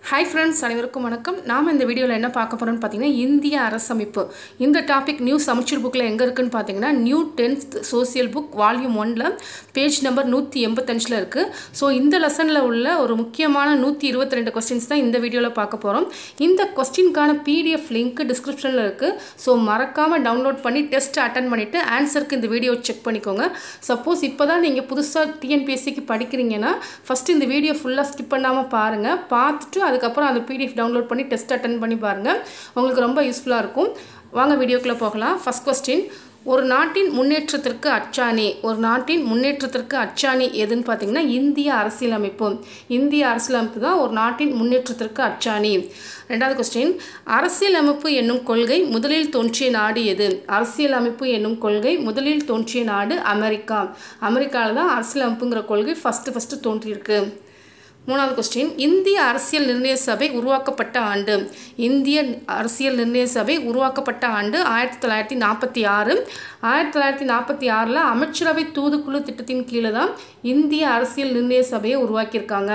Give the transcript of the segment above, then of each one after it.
hi friends அனைவருக்கும் வணக்கம் நாம் இந்த வீடியோவில் என்ன பார்க்க போகிறோம்னு பார்த்தீங்கன்னா இந்திய அரசமைப்பு இந்த டாபிக் நியூ சமச்சீர் புக்கில் எங்கே இருக்குன்னு பார்த்தீங்கன்னா new tenth social book volume ஒனில் பேஜ் நம்பர் நூற்றி எண்பத்தஞ்சில் இருக்குது ஸோ இந்த லெசனில் உள்ள ஒரு முக்கியமான நூற்றி இருபத்தி ரெண்டு கொஸ்டின்ஸ் தான் இந்த வீடியோவில் பார்க்க போகிறோம் இந்த கொஸ்டினுக்கான பிடிஎஃப் லிங்க் டிஸ்கிரிப்ஷனில் இருக்குது ஸோ மறக்காமல் டவுன்லோட் பண்ணி டெஸ்ட் அட்டன் பண்ணிவிட்டு ஆன்சருக்கு இந்த வீடியோ செக் பண்ணிக்கோங்க சப்போஸ் இப்போ தான் நீங்கள் புதுசாக டிஎன்பிஎஸ்சிக்கு படிக்கிறீங்கன்னா ஃபஸ்ட்டு இந்த வீடியோ ஃபுல்லாக ஸ்கிப் பண்ணாமல் பாருங்கள் பார்த்துட்டு அதுக்கப்புறம் அந்த பிடிஎஃப் டவுன்லோட் பண்ணி டெஸ்ட் அட்டன் பண்ணி பாருங்கள் உங்களுக்கு ரொம்ப யூஸ்ஃபுல்லாக இருக்கும் வாங்க வீடியோக்குள்ளே போகலாம் ஃபஸ்ட் கொஸ்டின் ஒரு நாட்டின் முன்னேற்றத்திற்கு அச்சாணி ஒரு நாட்டின் முன்னேற்றத்திற்கு அச்சாணி எதுன்னு பார்த்தீங்கன்னா இந்திய அரசியலமைப்பு இந்திய அரசியலமைப்பு தான் ஒரு நாட்டின் முன்னேற்றத்திற்கு அச்சாணி ரெண்டாவது கொஸ்டின் அரசியலமைப்பு என்னும் கொள்கை முதலில் தோன்றிய நாடு எது அரசியலமைப்பு என்னும் கொள்கை முதலில் தோன்றிய நாடு அமெரிக்கா அமெரிக்காவில் தான் அரசியலமைப்புங்கிற கொள்கை ஃபஸ்ட்டு ஃபஸ்ட்டு தோன்றியிருக்கு மூணாவது கொஸ்டின் இந்திய அரசியல் நிர்ணய சபை உருவாக்கப்பட்ட ஆண்டு இந்திய அரசியல் நிர்ணய சபை உருவாக்கப்பட்ட ஆண்டு ஆயிரத்தி தொள்ளாயிரத்தி நாற்பத்தி ஆறு ஆயிரத்தி தொள்ளாயிரத்தி நாற்பத்தி ஆறில் அமைச்சரவை தூதுக்குழு திட்டத்தின் கீழே தான் இந்திய அரசியல் நிர்ணய சபையை உருவாக்கியிருக்காங்க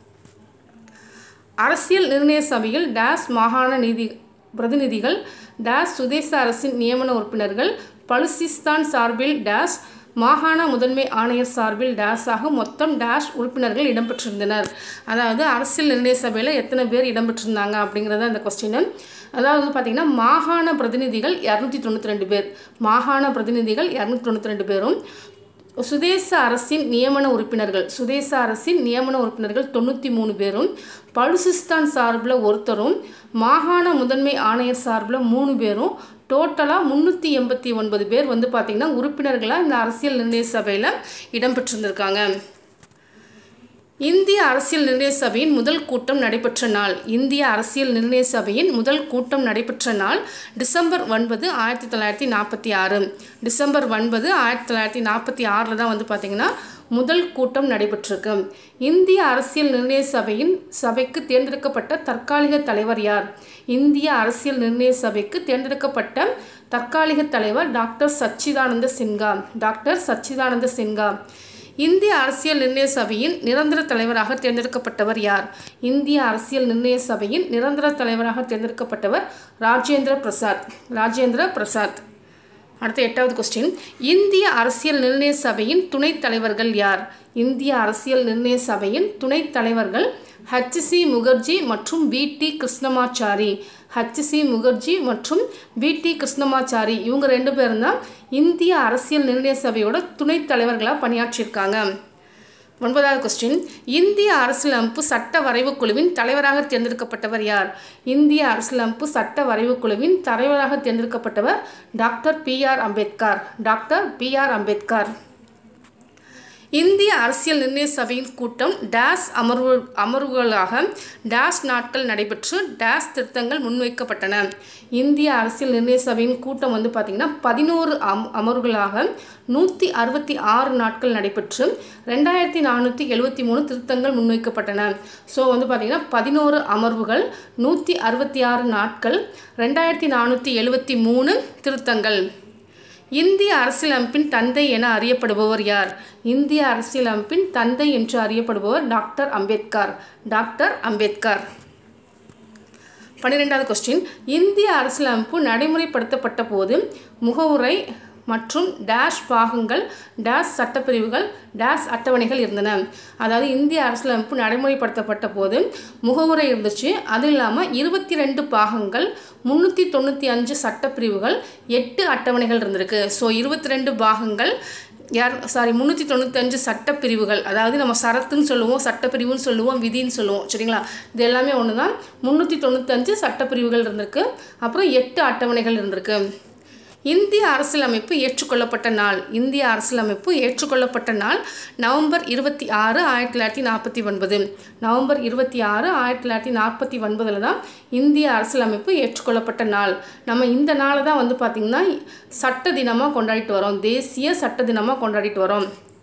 அரசியல் நிர்ணய சபையில் டேஸ் மாகாண நீதி பிரதிநிதிகள் டேஸ் சுதேச அரசின் நியமன உறுப்பினர்கள் பலுசிஸ்தான் சார்பில் டேஸ் மாகாண முதன்மை ஆணையர் சார்பில் டேஸாக மொத்தம் டேஷ் உறுப்பினர்கள் இடம்பெற்றிருந்தனர் அதாவது அரசியல் நிர்ணய சபையில் எத்தனை பேர் இடம்பெற்றிருந்தாங்க அப்படிங்கிறத அந்த கொஸ்டின் அதாவது வந்து பார்த்திங்கன்னா மாகாண பிரதிநிதிகள் இரநூத்தி தொண்ணூற்றி ரெண்டு பேர் மாகாண பிரதிநிதிகள் இரநூத்தி தொண்ணூற்றி ரெண்டு பேரும் சுதேச அரசின் நியமன உறுப்பினர்கள் சுதேச அரசின் நியமன உறுப்பினர்கள் தொண்ணூற்றி மூணு பேரும் பலுசிஸ்தான் சார்பில் ஒருத்தரும் மாகாண முதன்மை ஆணையர் சார்பில் மூணு பேரும் டோட்டலாக முந்நூற்றி எண்பத்தி ஒன்பது பேர் வந்து பார்த்திங்கன்னா உறுப்பினர்களாக இந்த அரசியல் நிர்ணய சபையில் இடம்பெற்றிருந்திருக்காங்க இந்திய அரசியல் நிர்ணய சபையின் முதல் கூட்டம் நடைபெற்ற நாள் இந்திய அரசியல் நிர்ணய சபையின் முதல் கூட்டம் நடைபெற்ற நாள் டிசம்பர் ஒன்பது ஆயிரத்தி தொள்ளாயிரத்தி நாற்பத்தி ஆறு டிசம்பர் ஒன்பது ஆயிரத்தி தொள்ளாயிரத்தி நாற்பத்தி ஆறில் தான் வந்து பார்த்திங்கன்னா முதல் கூட்டம் நடைபெற்றிருக்கு இந்திய அரசியல் நிர்ணய சபையின் சபைக்கு தேர்ந்தெடுக்கப்பட்ட தற்காலிக தலைவர் யார் இந்திய அரசியல் நிர்ணய சபைக்கு தேர்ந்தெடுக்கப்பட்ட தற்காலிக தலைவர் டாக்டர் சச்சிதானந்த சின்ஹா டாக்டர் சச்சிதானந்த சின்ஹா இந்திய அரசியல் நிர்ணய சபையின் நிரந்தர தலைவராக தேர்ந்தெடுக்கப்பட்டவர் யார் இந்திய அரசியல் நிர்ணய சபையின் நிரந்தர தலைவராக தேர்ந்தெடுக்கப்பட்டவர் ராஜேந்திர பிரசாத் ராஜேந்திர பிரசாத் அடுத்த எட்டாவது கொஸ்டின் இந்திய அரசியல் நிர்ணய சபையின் துணைத் தலைவர்கள் யார் இந்திய அரசியல் நிர்ணய சபையின் துணைத் தலைவர்கள் ஹச்சி முகர்ஜி மற்றும் P T Krishnamachari H C Mukherjee மற்றும் பி டி கிருஷ்ணமாச்சாரி இவங்க ரெண்டு பேரும் தான் இந்திய அரசியல் நிர்ணய சபையோட துணைத் தலைவர்களாக பணியாற்றியிருக்காங்க ஒன்பதாவது கொஸ்டின் இந்திய அரசியலமைப்பு சட்ட வரைவு குழுவின் தலைவராக தேர்ந்தெடுக்கப்பட்டவர் யார் இந்திய அரசியலமைப்பு சட்ட வரைவு குழுவின் தலைவராக தேர்ந்தெடுக்கப்பட்டவர் doctor B R Ambedkar doctor B R Ambedkar இந்திய அரசியல் நிர்ணய சபையின் கூட்டம் டேஸ் அமர்வு அமர்வுகளாக டேஸ் நாட்கள் நடைபெற்று டேஸ் திருத்தங்கள் முன்வைக்கப்பட்டன இந்திய அரசியல் நிர்ணய சபையின் கூட்டம் வந்து பார்த்திங்கன்னா பதினோரு அம் அமர்வுகளாக நூற்றி அறுபத்தி ஆறு நாட்கள் நடைபெற்று ரெண்டாயிரத்தி நானூற்றி எழுபத்தி மூணு திருத்தங்கள் முன்வைக்கப்பட்டன ஸோ வந்து பார்த்திங்கன்னா பதினோரு அமர்வுகள் நூற்றி அறுபத்தி ஆறு நாட்கள் ரெண்டாயிரத்தி நானூற்றி எழுபத்தி மூணு திருத்தங்கள் இந்திய அரசியலமைப்பின் தந்தை என அறியப்படுபவர் யார் இந்திய அரசியலமைப்பின் தந்தை என்று அறியப்படுபவர் டாக்டர் அம்பேத்கர் டாக்டர் அம்பேத்கர் பன்னிரெண்டாவது கொஸ்டின் இந்திய அரசியலமைப்பு நடைமுறைப்படுத்தப்பட்ட போது முகவுரை மற்றும் டேஷ் பாகங்கள் டேஷ் சட்டப்பிரிவுகள் டேஷ் அட்டவணைகள் இருந்தன அதாவது இந்திய அரசியலமைப்பு நடைமுறைப்படுத்தப்பட்ட போது முகவுரை இருந்துச்சு அது இல்லாமல் இருபத்தி ரெண்டு பாகங்கள் முந்நூற்றி தொண்ணூற்றி அஞ்சு சட்டப்பிரிவுகள் எட்டு அட்டவணைகள் இருந்திருக்கு ஸோ இருபத்தி ரெண்டு பாகங்கள் யார் சாரி முந்நூற்றி தொண்ணூத்தஞ்சு சட்டப்பிரிவுகள் அதாவது நம்ம சரத்துன்னு சொல்லுவோம் சட்டப்பிரிவுன்னு சொல்லுவோம் விதின்னு சொல்லுவோம் சரிங்களா இது எல்லாமே ஒன்று தான் முந்நூற்றி தொண்ணூத்தஞ்சு சட்டப்பிரிவுகள் இருந்திருக்கு அப்புறம் எட்டு அட்டவணைகள் இருந்திருக்கு இந்திய அரசியலமைப்பு ஏற்றுக்கொள்ளப்பட்ட நாள் இந்திய அரசியலமைப்பு ஏற்றுக்கொள்ளப்பட்ட நாள் நவம்பர் இருபத்தி ஆறு ஆயிரத்தி தொள்ளாயிரத்தி நாற்பத்தி ஒன்பது நவம்பர் இருபத்தி ஆறு ஆயிரத்தி தொள்ளாயிரத்தி நாற்பத்தி ஒன்பதில் தான் இந்திய அரசியலமைப்பு ஏற்றுக்கொள்ளப்பட்ட நாள் நம்ம இந்த நாளை தான் வந்து பார்த்திங்கன்னா சட்ட தினமாக கொண்டாடிட்டு வரோம் தேசிய சட்ட தினமாக கொண்டாடிட்டு வரோம்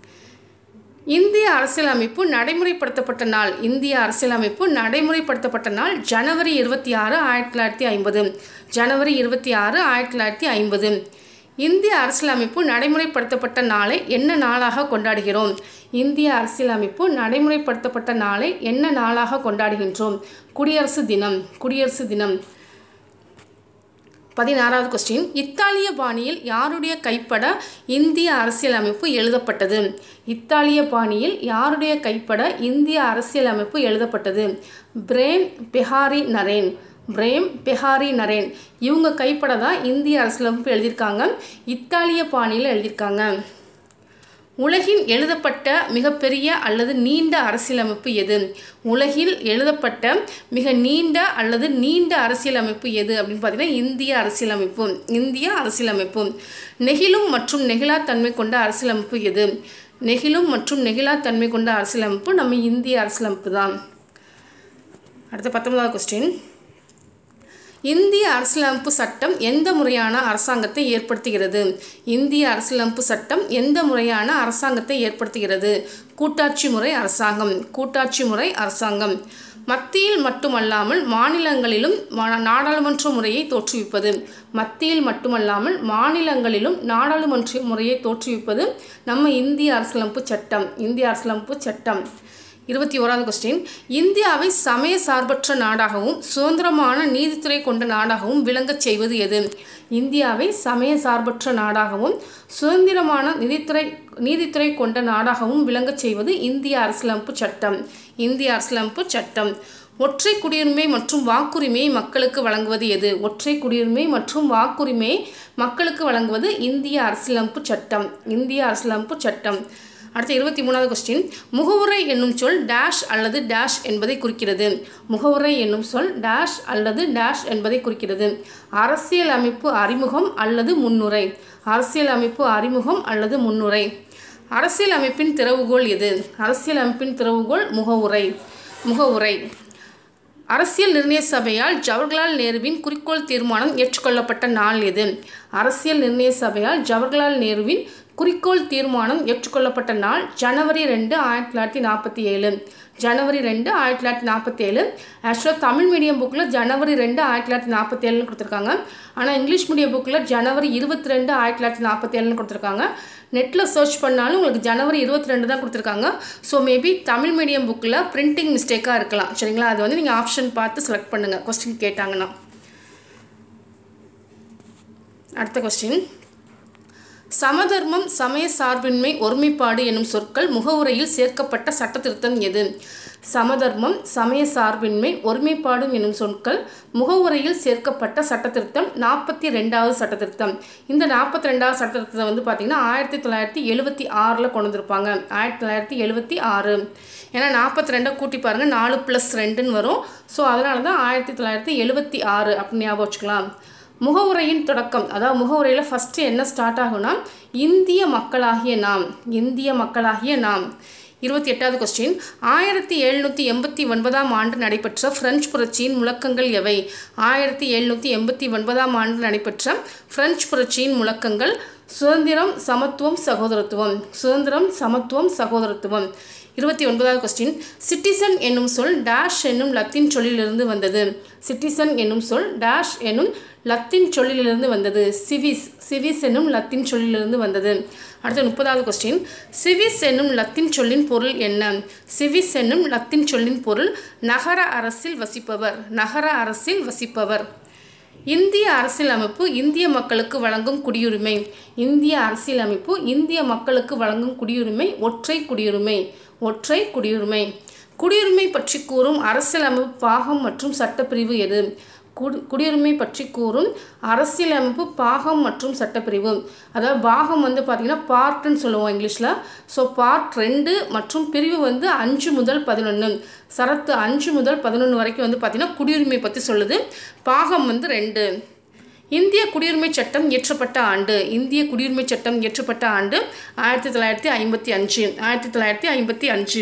இந்திய அரசியலமைப்பு நடைமுறைப்படுத்தப்பட்ட நாள் இந்திய அரசியலமைப்பு நடைமுறைப்படுத்தப்பட்ட நாள் ஜனவரி இருபத்தி ஆறு ஆயிரத்தி தொள்ளாயிரத்தி ஐம்பது ஜனவரி இருபத்தி ஆறு ஆயிரத்தி தொள்ளாயிரத்தி ஐம்பது இந்திய அரசியலமைப்பு நடைமுறைப்படுத்தப்பட்ட நாளை என்ன நாளாக கொண்டாடுகிறோம் இந்திய அரசியலமைப்பு நடைமுறைப்படுத்தப்பட்ட நாளை என்ன நாளாக கொண்டாடுகின்றோம் குடியரசு தினம் குடியரசு தினம் பதினாறாவது கொஸ்டின் இத்தாலிய பாணியில் யாருடைய கைப்பட இந்திய அரசியலமைப்பு எழுதப்பட்டது இத்தாலிய பாணியில் யாருடைய கைப்பட இந்திய அரசியலமைப்பு எழுதப்பட்டது பிரேம் பெஹாரி நரேன் பிரேம் பெஹாரி நரேன் இவங்க கைப்பட தான் இந்திய அரசியலமைப்பு எழுதியிருக்காங்க இத்தாலிய பாணியில் எழுதியிருக்காங்க உலகில் எழுதப்பட்ட மிகப்பெரிய அல்லது நீண்ட அரசியலமைப்பு எது உலகில் எழுதப்பட்ட மிக நீண்ட அல்லது நீண்ட அரசியலமைப்பு எது அப்படின்னு பார்த்தீங்கன்னா இந்திய அரசியலமைப்பு இந்திய அரசியலமைப்பு நெகிழும் மற்றும் நெகிழாத்தன்மை கொண்ட அரசியலமைப்பு எது நெகிழும் மற்றும் நெகிழாத்தன்மை கொண்ட அரசியலமைப்பு நம்ம இந்திய அரசியலமைப்பு தான் அடுத்த பத்தொன்பதாவது கொஸ்டின் இந்திய அரசியலமைப்பு சட்டம் எந்த முறையான அரசாங்கத்தை ஏற்படுத்துகிறது இந்திய அரசியலமைப்பு சட்டம் எந்த முறையான அரசாங்கத்தை ஏற்படுத்துகிறது கூட்டாட்சி முறை அரசாங்கம் கூட்டாட்சி முறை அரசாங்கம் மத்தியில் மட்டுமல்லாமல் மாநிலங்களிலும் மா- நாடாளுமன்ற முறையை தோற்றுவிப்பது மத்தியில் மட்டுமல்லாமல் மாநிலங்களிலும் நாடாளுமன்ற முறையை தோற்றுவிப்பது நம்ம இந்திய அரசியலமைப்பு சட்டம் இந்திய அரசியலமைப்பு சட்டம் இருபத்தி ஓராவது கொஸ்டின் இந்தியாவை சமய சார்பற்ற நாடாகவும் சுதந்திரமான நீதித்துறை கொண்ட நாடாகவும் விளங்கச் செய்வது எது இந்தியாவை சமய சார்பற்ற நாடாகவும் சுதந்திரமான நிதித்துறை நீதித்துறை கொண்ட நாடாகவும் விளங்கச் செய்வது இந்திய அரசியலமைப்பு சட்டம் இந்திய அரசியலமைப்பு சட்டம் ஒற்றை குடியுரிமை மற்றும் வாக்குரிமையை மக்களுக்கு வழங்குவது எது ஒற்றை குடியுரிமை மற்றும் வாக்குரிமையை மக்களுக்கு வழங்குவது இந்திய அரசியலமைப்பு சட்டம் இந்திய அரசியலமைப்பு சட்டம் அடுத்த இருபத்தி மூணாவது கொஸ்டின் முகவுரை என்னும் சொல் டேஷ் அல்லது டேஷ் என்பதை குறிக்கிறது முகவுரை என்னும் சொல் டேஷ் அல்லது டேஷ் என்பதை குறிக்கிறது அரசியல் அமைப்பு அறிமுகம் அல்லது முன்னுரை அரசியல் அமைப்பு அறிமுகம் அல்லது முன்னுரை அரசியல் அமைப்பின் திறவுகோல் எது அரசியல் அமைப்பின் திறவுகோல் முகவுரை முகவுரை அரசியல் நிர்ணய சபையால் ஜவஹர்லால் நேருவின் குறிக்கோள் தீர்மானம் ஏற்றுக்கொள்ளப்பட்ட நாள் எது அரசியல் நிர்ணய சபையால் ஜவஹர்லால் நேருவின் குறிக்கோள் தீர்மானம் ஏற்றுக்கொள்ளப்பட்ட நாள் ஜனவரி ரெண்டு ஆயிரத்தி தொள்ளாயிரத்தி நாற்பத்தி ஏழு ஜனவரி ரெண்டு ஆயிரத்தி தொள்ளாயிரத்தி நாற்பத்தி ஏழு ஆக்சுவலாக தமிழ் மீடியம் புக்கில் ஜனவரி ரெண்டு ஆயிரத்தி தொள்ளாயிரத்தி நாற்பத்தி ஏழுன்னு கொடுத்துருக்காங்க ஆனால் இங்கிலீஷ் மீடியம் புக்கில் ஜனவரி இருபத்தி ரெண்டு ஆயிரத்தி தொள்ளாயிரத்தி நாற்பத்தி ஏழுன்னு கொடுத்துருக்காங்க நெட்டில் சர்ச் பண்ணாலும் உங்களுக்கு ஜனவரி இருபத்தி ரெண்டு தான் கொடுத்துருக்காங்க ஸோ மேபி தமிழ் மீடியம் புக்கில் பிரிண்டிங் மிஸ்டேக்காக இருக்கலாம் சரிங்களா அது வந்து நீங்கள் ஆப்ஷன் பார்த்து செலக்ட் பண்ணுங்கள் கொஸ்டின் கேட்டாங்கன்னா அடுத்த கொஸ்டின் சமதர்மம் சமய சார்பின்மை ஒருமைப்பாடு எனும் சொற்கள் முகவுரையில் சேர்க்கப்பட்ட சட்டத்திருத்தம் எது சமதர்மம் சமய சார்பின்மை ஒருமைப்பாடு எனும் சொற்கள் முகவுரையில் சேர்க்கப்பட்ட சட்டத்திருத்தம் நாற்பத்தி ரெண்டாவது சட்டத்திருத்தம் இந்த நாற்பத்தி ரெண்டாவது சட்டத்திருத்தத்தை வந்து பார்த்திங்கன்னா ஆயிரத்தி தொள்ளாயிரத்தி எழுபத்தி ஆறில் கொண்டு வந்திருப்பாங்க ஆயிரத்தி தொள்ளாயிரத்தி எழுபத்தி ஆறு ஏன்னா நாற்பத்தி ரெண்டை கூட்டி பாருங்கள் நாலு ப்ளஸ் ரெண்டுன்னு வரும் ஸோ அதனால தான் ஆயிரத்தி தொள்ளாயிரத்தி எழுபத்தி ஆறு அப்படின்னு ஞாபகம் வச்சுக்கலாம் முகவுரையின் தொடக்கம் அதாவது முகவுரையில் ஃபஸ்ட்டு என்ன ஸ்டார்ட் ஆகும்னா இந்திய மக்களாகிய நாம் இந்திய மக்களாகிய நாம் இருபத்தி எட்டாவது கொஸ்டின் ஆயிரத்தி எழுநூற்றி எண்பத்தி ஒன்பதாம் ஆண்டு நடைபெற்ற பிரெஞ்சு புரட்சியின் முழக்கங்கள் எவை ஆயிரத்தி எழுநூற்றி எண்பத்தி ஒன்பதாம் ஆண்டு நடைபெற்ற பிரெஞ்சு புரட்சியின் முழக்கங்கள் சுதந்திரம் சமத்துவம் சகோதரத்துவம் சுதந்திரம் சமத்துவம் சகோதரத்துவம் இருபத்தி ஒன்பதாவது கொஸ்டின் சிட்டிசன் என்னும் சொல் டேஷ் என்னும் லத்தீன் சொல்லிலிருந்து வந்தது சிட்டிசன் என்னும் சொல் டேஷ் என்னும் லத்தீன் சொல்லிலிருந்து வந்தது சிவிஸ் சிவிஸ் என்னும் லத்தீன் சொல்லிலிருந்து வந்தது அடுத்து முப்பதாவது கொஸ்டின் சிவிஸ் என்னும் லத்தீன் சொல்லின் பொருள் என்ன சிவிஸ் என்னும் லத்தீன் சொல்லின் பொருள் நகர அரசில் வசிப்பவர் நகர அரசில் வசிப்பவர் இந்திய அரசியலமைப்பு இந்திய மக்களுக்கு வழங்கும் குடியுரிமை இந்திய அரசியலமைப்பு இந்திய மக்களுக்கு வழங்கும் குடியுரிமை ஒற்றை குடியுரிமை ஒற்றை குடியுரிமை குடியுரிமை பற்றி கூறும் அரசியலமைப்பு பாகம் மற்றும் சட்டப்பிரிவு எது குடி குடியுரிமை பற்றி கூறும் அரசியலமைப்பு பாகம் மற்றும் சட்டப்பிரிவு அதாவது பாகம் வந்து பார்த்திங்கன்னா பார்ட்டுன்னு சொல்லுவோம் இங்கிலீஷில் ஸோ பார்ட் ரெண்டு மற்றும் பிரிவு வந்து அஞ்சு முதல் பதினொன்று சரத்து அஞ்சு முதல் பதினொன்று வரைக்கும் வந்து பார்த்திங்கன்னா குடியுரிமை பற்றி சொல்லுது பாகம் வந்து ரெண்டு இந்திய குடியுரிமை சட்டம் இயற்றப்பட்ட ஆண்டு இந்திய குடியுரிமை சட்டம் இயற்றப்பட்ட ஆண்டு ஆயிரத்தி தொள்ளாயிரத்தி ஐம்பத்தி அஞ்சு ஆயிரத்தி தொள்ளாயிரத்தி ஐம்பத்தி அஞ்சு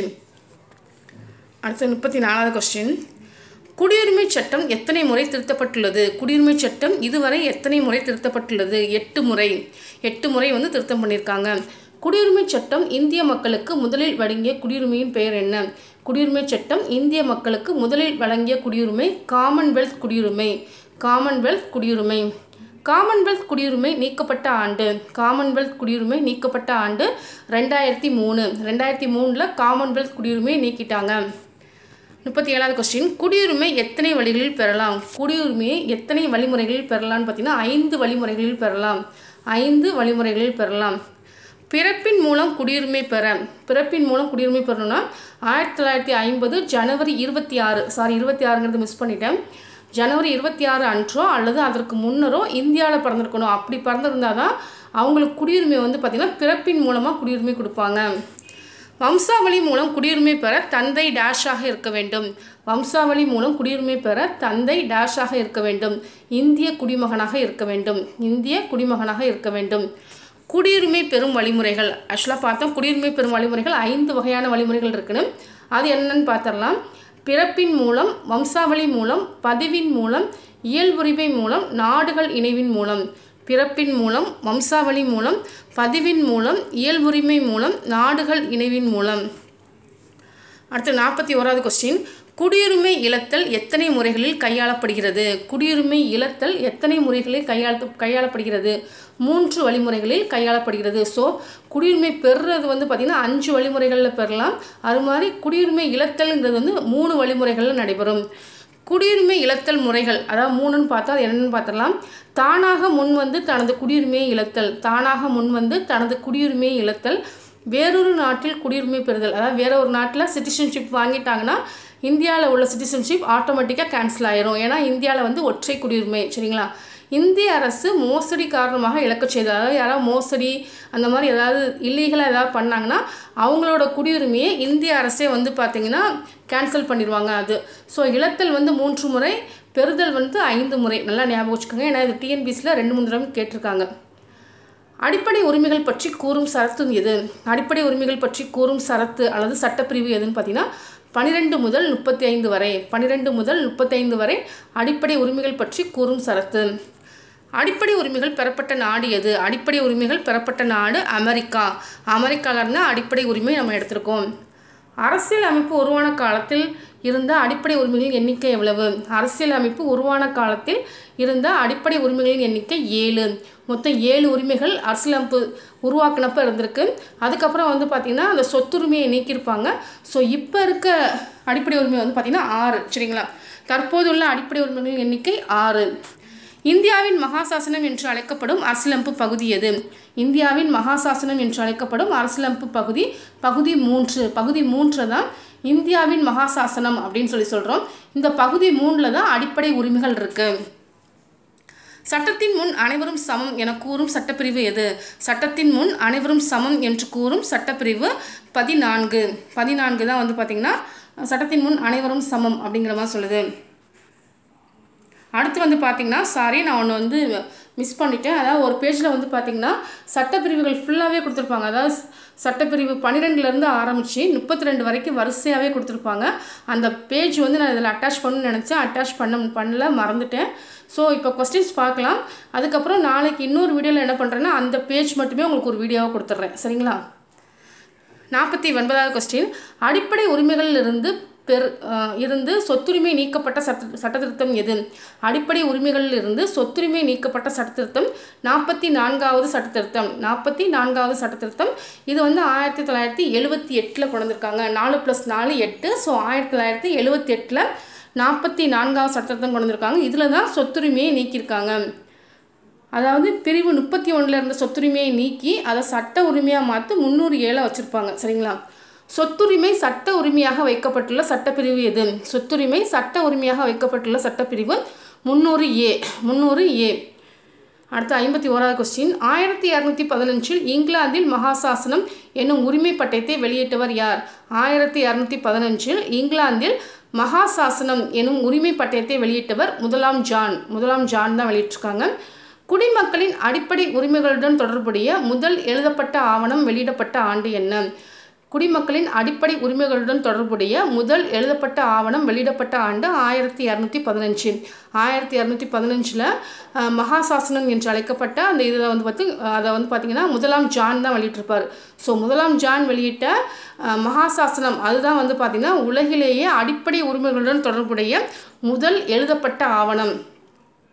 அடுத்து முப்பத்தி நாலாவது கொஸ்டின் குடியுரிமை சட்டம் எத்தனை முறை திருத்தப்பட்டுள்ளது குடியுரிமை சட்டம் இதுவரை எத்தனை முறை திருத்தப்பட்டுள்ளது எட்டு முறை எட்டு முறை வந்து திருத்தம் பண்ணியிருக்காங்க குடியுரிமை சட்டம் இந்திய மக்களுக்கு முதலில் வழங்கிய குடியுரிமையின் பெயர் என்ன குடியுரிமை சட்டம் இந்திய மக்களுக்கு முதலில் வழங்கிய குடியுரிமை காமன்வெல்த் குடியுரிமை காமன்வெல்த் குடியுரிமை காமன்வெல்த் குடியுரிமை நீக்கப்பட்ட ஆண்டு காமன்வெல்த் குடியுரிமை நீக்கப்பட்ட ஆண்டு ரெண்டாயிரத்தி மூணு ரெண்டாயிரத்தி மூணில் காமன்வெல்த் குடியுரிமை நீக்கிட்டாங்க முப்பத்தி ஏழாவது கொஸ்டின் குடியுரிமை எத்தனை வழிகளில் பெறலாம் குடியுரிமையை எத்தனை வழிமுறைகளில் பெறலாம்னு பார்த்தீங்கன்னா ஐந்து வழிமுறைகளில் பெறலாம் ஐந்து வழிமுறைகளில் பெறலாம் பிறப்பின் மூலம் குடியுரிமை பெற பிறப்பின் மூலம் குடியுரிமை பெறணும்னா ஆயிரத்தி தொள்ளாயிரத்தி ஐம்பது ஜனவரி இருபத்தி ஆறு சாரி இருபத்தி ஆறுங்கிறது மிஸ் பண்ணிட்டேன் ஜனவரி இருபத்தி ஆறு அன்றோ அல்லது அதற்கு முன்னரோ இந்தியாவில் பிறந்திருக்கணும் அப்படி பிறந்திருந்தால் தான் அவங்களுக்கு குடியுரிமை வந்து பார்த்திங்கன்னா பிறப்பின் மூலமாக குடியுரிமை கொடுப்பாங்க வம்சாவளி மூலம் குடியுரிமை பெற தந்தை டேஷாக இருக்க வேண்டும் வம்சாவளி மூலம் குடியுரிமை பெற தந்தை டேஷாக இருக்க வேண்டும் இந்திய குடிமகனாக இருக்க வேண்டும் இந்திய குடிமகனாக இருக்க வேண்டும் குடியுரிமை பெறும் வழிமுறைகள் ஆக்சுவலாக பார்த்தோம் குடியுரிமை பெறும் வழிமுறைகள் ஐந்து வகையான வழிமுறைகள் இருக்குன்னு அது என்னன்னு பார்த்துடலாம் பிறப்பின் மூலம் வம்சாவளி மூலம் பதிவின் மூலம் இயல்புரிமை மூலம் நாடுகள் இணைவின் மூலம் பிறப்பின் மூலம் வம்சாவளி மூலம் பதிவின் மூலம் இயல்புரிமை மூலம் நாடுகள் இணைவின் மூலம் அடுத்து நாற்பத்தி ஓராவது கொஸ்டின் குடியுரிமை இழத்தல் எத்தனை முறைகளில் கையாளப்படுகிறது குடியுரிமை இழத்தல் எத்தனை முறைகளில் கையாள கையாளப்படுகிறது மூன்று வழிமுறைகளில் கையாளப்படுகிறது ஸோ குடியுரிமை பெறுறது வந்து பார்த்திங்கன்னா அஞ்சு வழிமுறைகளில் பெறலாம் அது மாதிரி குடியுரிமை இழத்தல்ங்கிறது வந்து மூணு வழிமுறைகளில் நடைபெறும் குடியுரிமை இழத்தல் முறைகள் அதாவது மூணுன்னு பார்த்தா அது என்னென்னு பார்த்துடலாம் தானாக முன் வந்து தனது குடியுரிமையை இழத்தல் தானாக முன் வந்து தனது குடியுரிமையை இழத்தல் வேறொரு நாட்டில் குடியுரிமை பெறுதல் அதாவது வேற ஒரு நாட்டில் சிட்டிசன்ஷிப் வாங்கிட்டாங்கன்னா இந்தியாவில் உள்ள சிட்டிசன்ஷிப் ஆட்டோமேட்டிக்காக கேன்சல் ஆயிரும் ஏன்னா இந்தியாவில் வந்து ஒற்றை குடியுரிமை சரிங்களா இந்திய அரசு மோசடி காரணமாக இழக்க செய்தது அதாவது யாராவது மோசடி அந்த மாதிரி ஏதாவது இல்லீகலாக ஏதாவது பண்ணாங்கன்னா அவங்களோட குடியுரிமையை இந்திய அரசே வந்து பார்த்திங்கன்னா கேன்சல் பண்ணிடுவாங்க அது ஸோ இழத்தல் வந்து மூன்று முறை பெறுதல் வந்து ஐந்து முறை நல்லா ஞாபகம் வச்சுக்கோங்க ஏன்னா இது டிஎன்பிசியில் ரெண்டு மூணு தடவை கேட்டிருக்காங்க அடிப்படை உரிமைகள் பற்றி கூறும் சரத்து எது அடிப்படை உரிமைகள் பற்றி கூறும் சரத்து அல்லது சட்டப்பிரிவு எதுன்னு பார்த்தீங்கன்னா பன்னிரெண்டு முதல் முப்பத்தி ஐந்து வரை பன்னிரெண்டு முதல் முப்பத்தைந்து வரை அடிப்படை உரிமைகள் பற்றி கூறும் சரத்து அடிப்படை உரிமைகள் பெறப்பட்ட நாடு எது அடிப்படை உரிமைகள் பெறப்பட்ட நாடு அமெரிக்கா அமெரிக்காவில் இருந்தால் அடிப்படை உரிமை நம்ம எடுத்திருக்கோம் அரசியல் அமைப்பு உருவான காலத்தில் இருந்த அடிப்படை உரிமைகளின் எண்ணிக்கை எவ்வளவு அரசியல் அமைப்பு உருவான காலத்தில் இருந்த அடிப்படை உரிமைகளின் எண்ணிக்கை ஏழு மொத்தம் ஏழு உரிமைகள் அரசியலமைப்பு உருவாக்கினப்ப இருந்திருக்கு அதுக்கப்புறம் வந்து பார்த்திங்கன்னா அந்த சொத்துரிமையை நீக்கியிருப்பாங்க ஸோ இப்போ இருக்க அடிப்படை உரிமை வந்து பார்த்திங்கன்னா ஆறு சரிங்களா தற்போதுள்ள அடிப்படை உரிமைகளின் எண்ணிக்கை ஆறு இந்தியாவின் மகாசாசனம் என்று அழைக்கப்படும் அரசியலமைப்பு பகுதி எது இந்தியாவின் மகாசாசனம் என்று அழைக்கப்படும் அரசியலமைப்பு பகுதி பகுதி மூன்று பகுதி மூன்று தான் இந்தியாவின் மகாசாசனம் அப்படின்னு சொல்லி சொல்கிறோம் இந்த பகுதி மூணில் தான் அடிப்படை உரிமைகள் இருக்குது சட்டத்தின் முன் அனைவரும் சமம் என கூறும் சட்டப்பிரிவு எது சட்டத்தின் முன் அனைவரும் சமம் என்று கூறும் சட்டப்பிரிவு பதினான்கு பதினான்கு தான் வந்து பார்த்திங்கன்னா சட்டத்தின் முன் அனைவரும் சமம் அப்படிங்கிற மாதிரி சொல்லுது அடுத்து வந்து பார்த்திங்கன்னா சாரி நான் ஒன்று வந்து மிஸ் பண்ணிட்டேன் அதாவது ஒரு பேஜில் வந்து பார்த்திங்கன்னா சட்டப்பிரிவுகள் ஃபுல்லாகவே கொடுத்துருப்பாங்க அதாவது சட்டப்பிரிவு பன்னிரெண்டுலேருந்து ஆரம்பித்து முப்பத்தி ரெண்டு வரைக்கும் வரிசையாகவே கொடுத்துருப்பாங்க அந்த பேஜ் வந்து நான் இதில் அட்டாச் பண்ணணும்னு நினச்சேன் அட்டாச் பண்ண பண்ணல மறந்துட்டேன் ஸோ இப்போ கொஸ்டின்ஸ் பார்க்கலாம் அதுக்கப்புறம் நாளைக்கு இன்னொரு வீடியோவில் என்ன பண்ணுறேன்னா அந்த பேஜ் மட்டுமே உங்களுக்கு ஒரு வீடியோவாக கொடுத்துட்றேன் சரிங்களா நாற்பத்தி ஒன்பதாவது கொஸ்டின் அடிப்படை உரிமைகளிலிருந்து பெரு இருந்து சொத்துரிமை நீக்கப்பட்ட சட்ட சட்டத்திருத்தம் எது அடிப்படை உரிமைகளில் இருந்து சொத்துரிமை நீக்கப்பட்ட சட்டத்திருத்தம் நாற்பத்தி நான்காவது சட்டத்திருத்தம் நாற்பத்தி நான்காவது சட்டத்திருத்தம் இது வந்து ஆயிரத்தி தொள்ளாயிரத்தி எழுபத்தி எட்டில் கொண்டு வந்திருக்காங்க நாலு ப்ளஸ் நாலு எட்டு ஸோ ஆயிரத்தி தொள்ளாயிரத்தி எழுபத்தி எட்டில் நாற்பத்தி நான்காவது சட்டத்திருத்தம் கொண்டு வந்திருக்காங்க இதில் தான் சொத்துரிமையை நீக்கியிருக்காங்க அதாவது பிரிவு முப்பத்தி ஒன்றில் இருந்த சொத்துரிமையை நீக்கி அதை சட்ட உரிமையாக மாற்றி முந்நூறு ஏழை வச்சுருப்பாங்க சரிங்களா சொத்துரிமை சட்ட உரிமையாக வைக்கப்பட்டுள்ள சட்டப்பிரிவு எது சொத்துரிமை சட்ட உரிமையாக வைக்கப்பட்டுள்ள சட்டப்பிரிவு முந்நூறு ஏ முந்நூறு ஏ அடுத்த ஐம்பத்தி ஓராவது கொஸ்டின் ஆயிரத்தி இரநூத்தி பதினஞ்சில் இங்கிலாந்தில் மகாசாசனம் என்னும் உரிமை பட்டயத்தை வெளியிட்டவர் யார் ஆயிரத்தி இரநூத்தி பதினஞ்சில் இங்கிலாந்தில் மகாசாசனம் எனும் உரிமை பட்டயத்தை வெளியிட்டவர் முதலாம் ஜான் முதலாம் ஜான் தான் வெளியிட்டிருக்காங்க குடிமக்களின் அடிப்படை உரிமைகளுடன் தொடர்புடைய முதல் எழுதப்பட்ட ஆவணம் வெளியிடப்பட்ட ஆண்டு என்ன குடிமக்களின் அடிப்படை உரிமைகளுடன் தொடர்புடைய முதல் எழுதப்பட்ட ஆவணம் வெளியிடப்பட்ட ஆண்டு ஆயிரத்தி இரநூத்தி பதினஞ்சு ஆயிரத்தி இரநூத்தி பதினஞ்சில் மகாசாசனம் என்று அழைக்கப்பட்ட அந்த இதில் வந்து பார்த்து அதை வந்து பார்த்திங்கன்னா முதலாம் ஜான் தான் வெளியிட்டிருப்பார் ஸோ முதலாம் ஜான் வெளியிட்ட மகாசாசனம் அதுதான் வந்து பார்த்திங்கன்னா உலகிலேயே அடிப்படை உரிமைகளுடன் தொடர்புடைய முதல் எழுதப்பட்ட ஆவணம்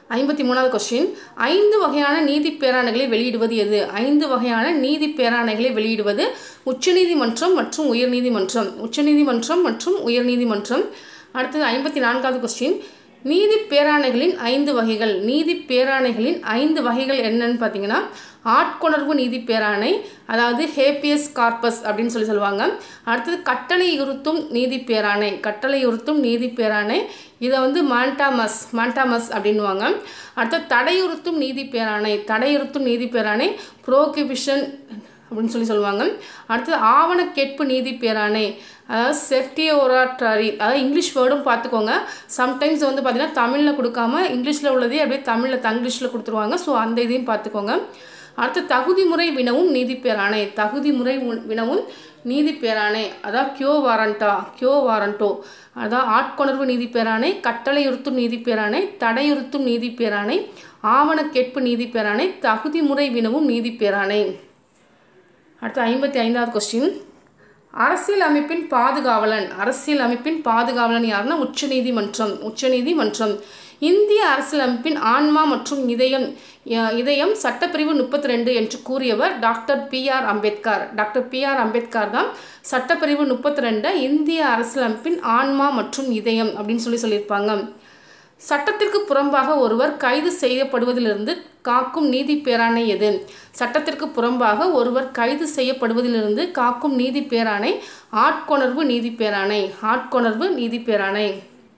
ஐம்பத்தி மூணாவது கொஸ்டின் ஐந்து வகையான நீதி பேராணைகளை வெளியிடுவது எது ஐந்து வகையான நீதி பேராணைகளை வெளியிடுவது உச்சநீதிமன்றம் மற்றும் உயர்நீதிமன்றம் உச்சநீதிமன்றம் மற்றும் உயர்நீதிமன்றம் அடுத்தது ஐம்பத்தி நான்காவது கொஸ்டின் நீதி பேராணைகளின் ஐந்து வகைகள் நீதி பேராணைகளின் ஐந்து வகைகள் என்னன்னு பார்த்தீங்கன்னா ஆட்கொணர்வு நீதி பேராணை அதாவது ஹேப்பியஸ் கார்பஸ் அப்படின்னு சொல்லி சொல்லுவாங்க அடுத்தது கட்டளை உறுத்தும் நீதி பேராணை கட்டளை உறுத்தும் நீதி பேராணை இதை வந்து மாண்டாமஸ் மாண்டாமஸ் அப்படின்வாங்க அடுத்தது தடையுறுத்தும் நீதி பேராணை தடையுறுத்தும் நீதி பேராணை ப்ரோகிபிஷன் அப்படின்னு சொல்லி சொல்லுவாங்க அடுத்தது ஆவண கேட்பு நீதி பேராணை அதாவது செர்டியோராட்ராரி அதாவது இங்கிலீஷ் வேர்டும் பார்த்துக்கோங்க சம்டைம்ஸ் வந்து பார்த்திங்கன்னா தமிழில் கொடுக்காம இங்கிலீஷில் உள்ளதே அப்படியே தமிழில் தங்கிலீஷில் கொடுத்துருவாங்க ஸோ அந்த இதையும் பார்த்துக்கோங்க அடுத்து தகுதி முறை வினவும் நீதி பேராணை தகுதி முறை உ- வினவும் நீதி பேராணை அதாவது கியோ வாரண்டா கியோ வாரண்டோ அதாவது ஆட்கொணர்வு நீதி பேராணை கட்டளையுறுத்தும் நீதி பேராணை தடையுறுத்தும் நீதி பேராணை ஆவண கேட்பு நீதி பேராணை தகுதி முறை வினவும் நீதி பேராணை அடுத்து ஐம்பத்தி ஐந்தாவது கொஸ்டின் அரசியல் அமைப்பின் பாதுகாவலன் அரசியல் அமைப்பின் பாதுகாவலன் யாருன்னா உச்சநீதிமன்றம் உச்சநீதிமன்றம் இந்திய அரசியல் அமைப்பின் ஆன்மா மற்றும் இதயம் அஹ், இதயம் சட்டப்பிரிவு முப்பத்தி ரெண்டு என்று கூறியவர் doctor B R Ambedkar doctor B R Ambedkar தான் சட்டப்பிரிவு முப்பத்தி ரெண்டை இந்திய அரசியல் அமைப்பின் ஆன்மா மற்றும் இதயம் அப்படின்னு சொல்லி சொல்லியிருப்பாங்க சட்டத்திற்கு புறம்பாக ஒருவர் கைது செய்யப்படுவதிலிருந்து காக்கும் நீதி பேராணை எது சட்டத்திற்கு புறம்பாக ஒருவர் கைது செய்யப்படுவதிலிருந்து காக்கும் நீதி பேராணை ஆட்கொணர்வு நீதி பேராணை ஆட்கொணர்வு நீதி பேராணை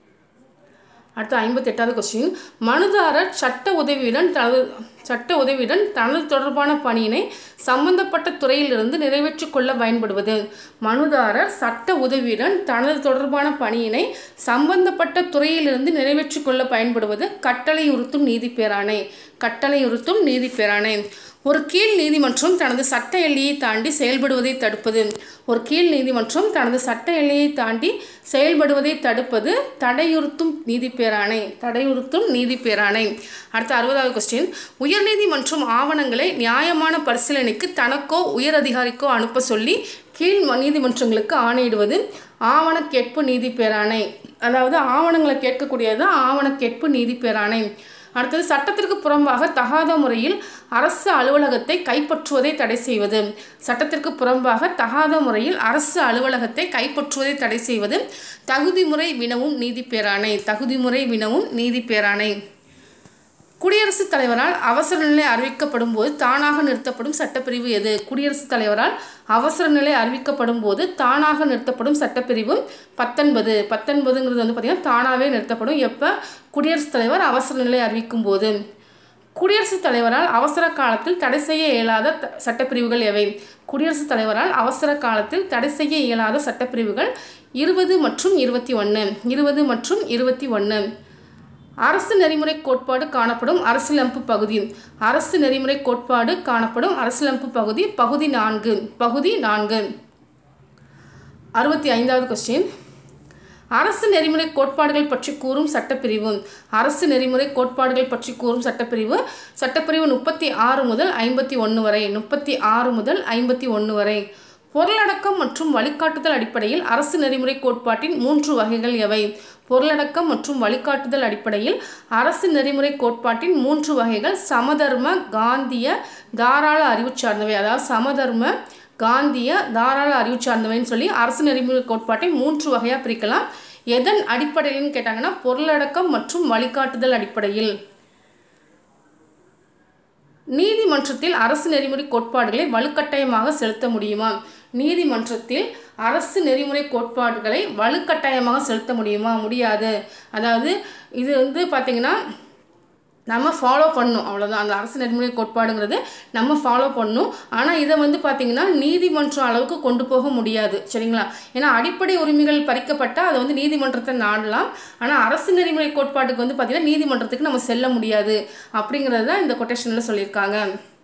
அடுத்து ஐம்பத்தெட்டாவது கொஸ்டின் மனுதாரர் சட்ட உதவியுடன் தனது சட்ட உதவியுடன் தனது தொடர்பான பணியினை சம்பந்தப்பட்ட துறையிலிருந்து நிறைவேற்றிக் கொள்ள பயன்படுவது மனுதாரர் சட்ட உதவியுடன் தனது தொடர்பான பணியினை சம்பந்தப்பட்ட துறையிலிருந்து நிறைவேற்றிக் கொள்ள பயன்படுவது கட்டளை உறுத்தும் நீதி பேராணை கட்டளை உறுத்தும் நீதி பேராணை ஒரு கீழ் நீதிமன்றம் தனது சட்ட எல்லையை தாண்டி செயல்படுவதை தடுப்பது ஒரு கீழ் நீதிமன்றம் தனது சட்ட எல்லையை தாண்டி செயல்படுவதை தடுப்பது தடையுறுத்தும் நீதி பேராணை தடையுறுத்தும் நீதி பேராணை அடுத்த அறுபதாவது கொஸ்டின் உயர்நீதிமன்றம் ஆவணங்களை நியாயமான பரிசீலனைக்கு தனக்கோ உயர் அதிகாரிக்கோ அனுப்ப சொல்லி கீழ் ம- நீதிமன்றங்களுக்கு ஆணையிடுவது ஆவண கேட்பு நீதி பேராணை அதாவது ஆவணங்களை கேட்கக்கூடியது ஆவண கேட்பு நீதி பேராணை அடுத்தது சட்டத்திற்கு புறம்பாக தகாத முறையில் அரசு அலுவலகத்தை கைப்பற்றுவதை தடை செய்வது சட்டத்திற்கு புறம்பாக தகாத முறையில் அரசு அலுவலகத்தை கைப்பற்றுவதை தடை செய்வது தகுதிமுறை வினவும் நீதி பேராணை தகுதிமுறை வினவும் நீதி பேராணை குடியரசுத் தலைவரால் அவசர நிலை அறிவிக்கப்படும் போது தானாக நிறுத்தப்படும் சட்டப்பிரிவு எது குடியரசுத் தலைவரால் அவசர நிலை அறிவிக்கப்படும் போது தானாக நிறுத்தப்படும் சட்டப்பிரிவு பத்தொன்பது பத்தொன்பதுங்கிறது வந்து பார்த்திங்கன்னா தானாகவே நிறுத்தப்படும் எப்போ குடியரசுத் தலைவர் அவசர நிலை அறிவிக்கும் போது குடியரசுத் தலைவரால் அவசர காலத்தில் தடை செய்ய இயலாத த- சட்டப்பிரிவுகள் எவை குடியரசுத் தலைவரால் அவசர காலத்தில் தடை செய்ய இயலாத சட்டப்பிரிவுகள் இருபது மற்றும் இருபத்தி ஒன்று இருபது மற்றும் இருபத்தி ஒன்று அரசு நெறிமுறை கோட்பாடு காணப்படும் அரசியலமைப்பு பகுதி அரசு நெறிமுறை கோட்பாடு காணப்படும் அரசியலமைப்பு பகுதி பகுதி நான்கு பகுதி நான்கு அறுபத்தி ஐந்தாவது கொஸ்டின் அரசு நெறிமுறை கோட்பாடுகள் பற்றி கூறும் சட்டப்பிரிவு அரசு நெறிமுறை கோட்பாடுகள் பற்றி கூறும் சட்டப்பிரிவு சட்டப்பிரிவு முப்பத்தி ஆறு முதல் ஐம்பத்தி ஒன்று வரை முப்பத்தி ஆறு முதல் ஐம்பத்தி ஒன்று வரை பொருளடக்கம் மற்றும் வழிகாட்டுதல் அடிப்படையில் அரசு நெறிமுறை கோட்பாட்டின் மூன்று வகைகள் எவை பொருளடக்கம் மற்றும் வழிகாட்டுதல் அடிப்படையில் அரசு நெறிமுறை கோட்பாட்டின் மூன்று வகைகள் சமதர்ம காந்திய தாராள அறிவு சார்ந்தவை அதாவது சமதர்ம காந்திய தாராள அறிவு சார்ந்தவைன்னு சொல்லி அரசு நெறிமுறை கோட்பாட்டை மூன்று வகையாக பிரிக்கலாம் எதன் அடிப்படையில்னு கேட்டாங்கன்னா பொருளடக்கம் மற்றும் வழிகாட்டுதல் அடிப்படையில் நீதிமன்றத்தில் அரசு நெறிமுறை கோட்பாடுகளை வலுக்கட்டாயமாக செலுத்த முடியுமா நீதிமன்றத்தில் அரசு நெறிமுறை கோட்பாடுகளை வலுக்கட்டாயமாக செலுத்த முடியுமா முடியாது அதாவது இது வந்து பார்த்திங்கன்னா நம்ம ஃபாலோ பண்ணணும் அவ்வளோதான் அந்த அரசு நெறிமுறை கோட்பாடுங்கிறது நம்ம ஃபாலோ பண்ணணும் ஆனால் இதை வந்து பார்த்திங்கன்னா நீதிமன்றம் அளவுக்கு கொண்டு போக முடியாது சரிங்களா ஏன்னா அடிப்படை உரிமைகள் பறிக்கப்பட்டால் அதை வந்து நீதிமன்றத்தை நாடலாம் ஆனால் அரசு நெறிமுறை கோட்பாட்டுக்கு வந்து பார்த்திங்கன்னா நீதிமன்றத்துக்கு நம்ம செல்ல முடியாது அப்படிங்கிறது தான் இந்த கொட்டேஷனில் சொல்லியிருக்காங்க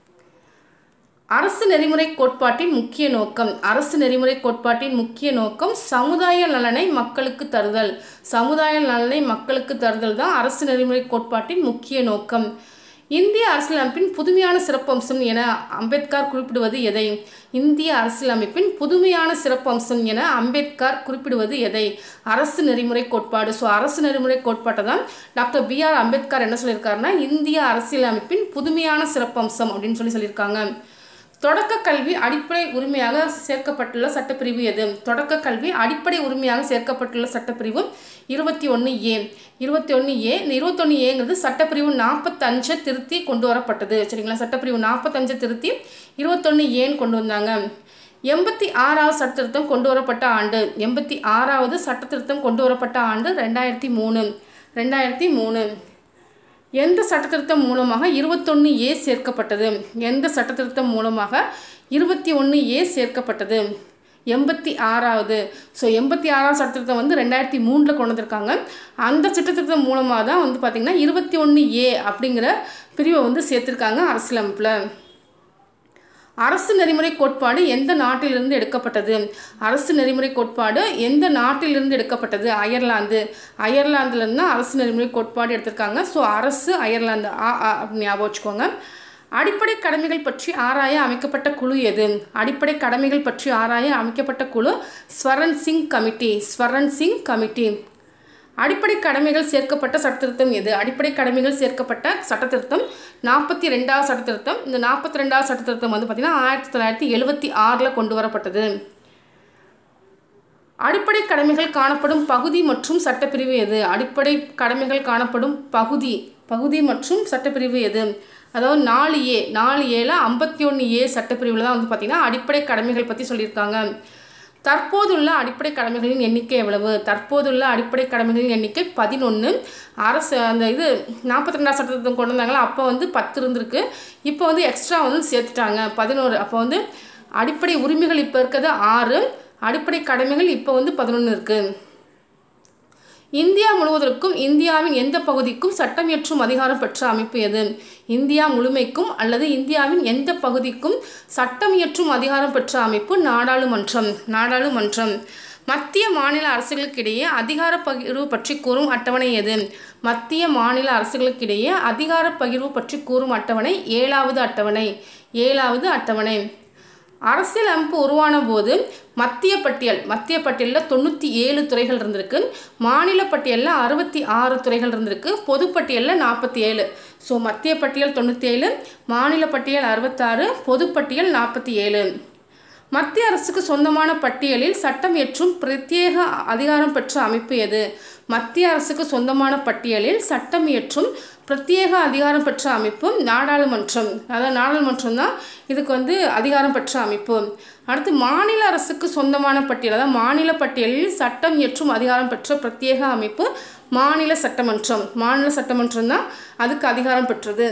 அரசு நெறிமுறை கோட்பாட்டின் முக்கிய நோக்கம் அரசு நெறிமுறை கோட்பாட்டின் முக்கிய நோக்கம் சமுதாய நலனை மக்களுக்கு தருதல் சமுதாய நலனை மக்களுக்கு தருதல் தான் அரசு நெறிமுறை கோட்பாட்டின் முக்கிய நோக்கம் இந்திய அரசியலமைப்பின் புதுமையான சிறப்பம்சம் என அம்பேத்கர் குறிப்பிடுவது எதை இந்திய அரசியலமைப்பின் புதுமையான சிறப்பம்சம் என அம்பேத்கர் குறிப்பிடுவது எதை அரசு நெறிமுறை கோட்பாடு ஸோ அரசு நெறிமுறை கோட்பாட்டை தான் டாக்டர் பி ஆர் அம்பேத்கர் என்ன சொல்லியிருக்காருன்னா இந்திய அரசியலமைப்பின் புதுமையான சிறப்பம்சம் அப்படின்னு சொல்லி சொல்லியிருக்காங்க தொடக்க கல்வி அடிப்படை உரிமையாக சேர்க்கப்பட்டுள்ள சட்டப்பிரிவு எது தொடக்க கல்வி அடிப்படை உரிமையாக சேர்க்கப்பட்டுள்ள சட்டப்பிரிவு இருபத்தி ஒன்று ஏ இருபத்தி ஒன்று ஏ இந்த இருபத்தொன்று ஏங்கிறது சட்டப்பிரிவு நாற்பத்தஞ்சை திருத்தி கொண்டு வரப்பட்டது சரிங்களா சட்டப்பிரிவு நாற்பத்தஞ்சை திருத்தி இருபத்தொன்று ஏன்னு கொண்டு வந்தாங்க எண்பத்தி ஆறாவது சட்டத்திருத்தம் கொண்டு வரப்பட்ட ஆண்டு எண்பத்தி ஆறாவது சட்டத்திருத்தம் கொண்டு வரப்பட்ட ஆண்டு ரெண்டாயிரத்தி மூணு ரெண்டாயிரத்தி மூணு எந்த சட்டத்திருத்தம் மூலமாக இருபத்தொன்று ஏ சேர்க்கப்பட்டது எந்த சட்டத்திருத்தம் மூலமாக இருபத்தி ஒன்று ஏ சேர்க்கப்பட்டது எண்பத்தி ஆறாவது ஸோ எண்பத்தி ஆறாவது சட்டத்திருத்தம் வந்து ரெண்டாயிரத்தி மூணில் கொண்டு வந்திருக்காங்க அந்த சட்டத்திருத்தம் மூலமாக தான் வந்து பார்த்திங்கன்னா இருபத்தி ஒன்று ஏ அப்படிங்கிற பிரிவை வந்து சேர்த்துருக்காங்க அரசியலமைப்பில் அரசு நெறிமுறை கோட்பாடு எந்த நாட்டிலிருந்து எடுக்கப்பட்டது அரசு நெறிமுறை கோட்பாடு எந்த நாட்டிலிருந்து எடுக்கப்பட்டது அயர்லாந்து அயர்லாந்துலேருந்து தான் அரசு நெறிமுறை கோட்பாடு எடுத்திருக்காங்க ஸோ அரசு அயர்லாந்து ஆ ஆ அப்படின்னு ஞாபகம் வச்சுக்கோங்க அடிப்படை கடமைகள் பற்றி ஆராய அமைக்கப்பட்ட குழு எது அடிப்படை கடமைகள் பற்றி ஆராய அமைக்கப்பட்ட குழு ஸ்வரன் சிங் கமிட்டி ஸ்வரன் சிங் கமிட்டி அடிப்படை கடமைகள் சேர்க்கப்பட்ட சட்டத்திருத்தம் எது அடிப்படை கடமைகள் சேர்க்கப்பட்ட சட்டத்திருத்தம் நாற்பத்தி ரெண்டாவது சட்டத்திருத்தம் இந்த நாற்பத்தி ரெண்டாவது சட்டத்திருத்தம் வந்து பார்த்திங்கன்னா ஆயிரத்தி தொள்ளாயிரத்தி எழுபத்தி ஆறில் கொண்டு வரப்பட்டது அடிப்படை கடமைகள் காணப்படும் பகுதி மற்றும் சட்டப்பிரிவு எது அடிப்படை கடமைகள் காணப்படும் பகுதி பகுதி மற்றும் சட்டப்பிரிவு எது அதாவது நாலு ஏ நாலு ஏல ஐம்பத்தி ஒன்று ஏ சட்டப்பிரிவில் தான் வந்து பார்த்திங்கன்னா அடிப்படை கடமைகள் பற்றி சொல்லியிருக்காங்க தற்போதுள்ள அடிப்படை கடமைகளின் எண்ணிக்கை எவ்வளவு தற்போதுள்ள அடிப்படை கடமைகளின் எண்ணிக்கை பதினொன்று அரசு அந்த இது நாற்பத்தி ரெண்டாம் சட்டத்தை கொண்டு வந்தாங்களா அப்போ வந்து பத்து இருந்திருக்கு இப்போ வந்து எக்ஸ்ட்ரா வந்து சேர்த்துட்டாங்க பதினோரு அப்போ வந்து அடிப்படை உரிமைகள் இப்போ இருக்கிறது ஆறு அடிப்படை கடமைகள் இப்போ வந்து பதினொன்று இருக்குது இந்தியா முழுவதற்கும் இந்தியாவின் எந்த பகுதிக்கும் சட்டம் இயற்றும் அதிகாரம் பெற்ற அமைப்பு எது இந்தியா முழுமைக்கும் அல்லது இந்தியாவின் எந்த பகுதிக்கும் சட்டம் இயற்றும் அதிகாரம் பெற்ற அமைப்பு நாடாளுமன்றம் நாடாளுமன்றம் மத்திய மாநில அரசுகளுக்கிடையே அதிகார பகிர்வு பற்றி கூறும் அட்டவணை எது மத்திய மாநில அரசுகளுக்கிடையே அதிகார பகிர்வு பற்றி கூறும் அட்டவணை ஏழாவது அட்டவணை ஏழாவது அட்டவணை அரசியலமைப்பு உருவான போது மத்திய பட்டியல் மத்திய பட்டியலில் தொண்ணூற்றி ஏழு துறைகள் இருந்திருக்கு மாநில பட்டியலில் அறுபத்தி ஆறு துறைகள் இருந்திருக்கு பொதுப்பட்டியலில் நாற்பத்தி ஏழு ஸோ மத்திய பட்டியல் தொண்ணூற்றி ஏழு மாநில பட்டியல் அறுபத்தாறு பொதுப்பட்டியல் நாற்பத்தி ஏழு மத்திய அரசுக்கு சொந்தமான பட்டியலில் சட்டம் இயற்றும் பிரத்யேக அதிகாரம் பெற்ற அமைப்பு எது மத்திய அரசுக்கு சொந்தமான பட்டியலில் சட்டம் இயற்றும் பிரத்யேக அதிகாரம் பெற்ற அமைப்பு நாடாளுமன்றம் அதாவது நாடாளுமன்றம் தான் இதுக்கு வந்து அதிகாரம் பெற்ற அமைப்பு அடுத்து மாநில அரசுக்கு சொந்தமான பட்டியல் அதாவது மாநில பட்டியலில் சட்டம் இயற்றும் அதிகாரம் பெற்ற பிரத்யேக அமைப்பு மாநில சட்டமன்றம் மாநில சட்டமன்றம் தான் அதுக்கு அதிகாரம் பெற்றது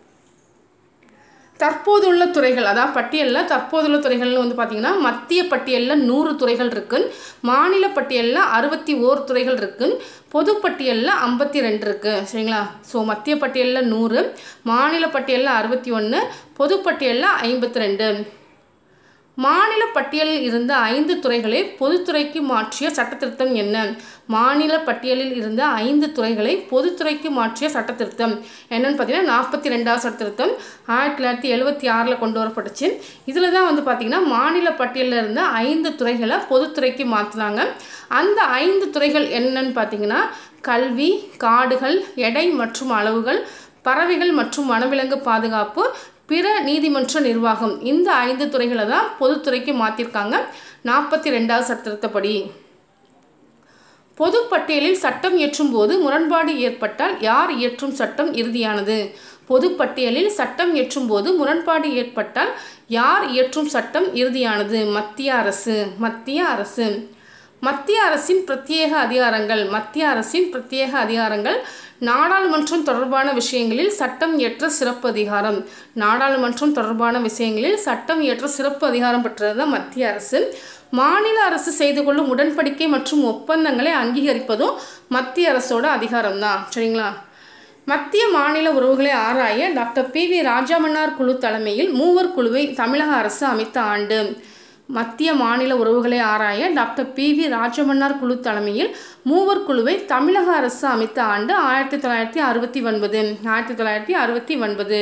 தற்போதுள்ள துறைகள் அதாவது பட்டியலில் தற்போதுள்ள துறைகள்னு வந்து பார்த்திங்கன்னா மத்திய பட்டியலில் நூறு துறைகள் இருக்குது மாநில பட்டியலில் அறுபத்தி ஓர் துறைகள் இருக்குது பொது பட்டியலில் ஐம்பத்தி ரெண்டு இருக்குது சரிங்களா ஸோ மத்திய பட்டியலில் நூறு மாநில பட்டியலில் அறுபத்தி ஒன்று பொது பட்டியலில் ஐம்பத்தி ரெண்டு மாநில பட்டியலில் இருந்த ஐந்து துறைகளை பொதுத்துறைக்கு மாற்றிய சட்டத்திருத்தம் என்ன மாநில பட்டியலில் இருந்த ஐந்து துறைகளை பொதுத்துறைக்கு மாற்றிய சட்டத்திருத்தம் என்னன்னு பார்த்தீங்கன்னா நாற்பத்தி ரெண்டாவது சட்டத்திருத்தம் ஆயிரத்தி தொள்ளாயிரத்தி எழுபத்தி ஆறில் கொண்டு வரப்பட்டுச்சு இதில் தான் வந்து பார்த்திங்கன்னா மாநில பட்டியலில் இருந்த ஐந்து துறைகளை பொதுத்துறைக்கு மாற்றினாங்க அந்த ஐந்து துறைகள் என்னன்னு பார்த்தீங்கன்னா கல்வி காடுகள் எடை மற்றும் அளவுகள் பறவைகள் மற்றும் வனவிலங்கு பாதுகாப்பு பிற நீதிமன்ற நிர்வாகம் இந்த ஐந்து துறைகளை தான் பொதுத்துறைக்கு மாற்றிருக்காங்க நாற்பத்தி ரெண்டாவது சட்டத்திருத்தப்படி பொதுப்பட்டியலில் சட்டம் இயற்றும் போது முரண்பாடு ஏற்பட்டால் யார் இயற்றும் சட்டம் இறுதியானது பொதுப்பட்டியலில் சட்டம் இயற்றும் போது முரண்பாடு ஏற்பட்டால் யார் இயற்றும் சட்டம் இறுதியானது மத்திய அரசு மத்திய அரசு மத்திய அரசின் பிரத்யேக அதிகாரங்கள் மத்திய அரசின் பிரத்யேக அதிகாரங்கள் நாடாளுமன்றம் தொடர்பான விஷயங்களில் சட்டம் இயற்ற சிறப்பு அதிகாரம் நாடாளுமன்றம் தொடர்பான விஷயங்களில் சட்டம் இயற்ற சிறப்பு அதிகாரம் பெற்றது தான் மத்திய அரசு மாநில அரசு செய்து கொள்ளும் உடன்படிக்கை மற்றும் ஒப்பந்தங்களை அங்கீகரிப்பதும் மத்திய அரசோட அதிகாரம் தான் சரிங்களா மத்திய மாநில உறவுகளை ஆராய டாக்டர் பி வி ராஜாமன்னார் குழு தலைமையில் மூவர் குழுவை தமிழக அரசு அமைத்த ஆண்டு மத்திய மாநில உறவுகளை ஆராய டாக்டர் பி வி ராஜமன்னார் குழு தலைமையில் மூவர் குழுவை தமிழக அரசு அமைத்த ஆண்டு ஆயிரத்தி தொள்ளாயிரத்தி அறுபத்தி ஒன்பது ஆயிரத்தி தொள்ளாயிரத்தி அறுபத்தி ஒன்பது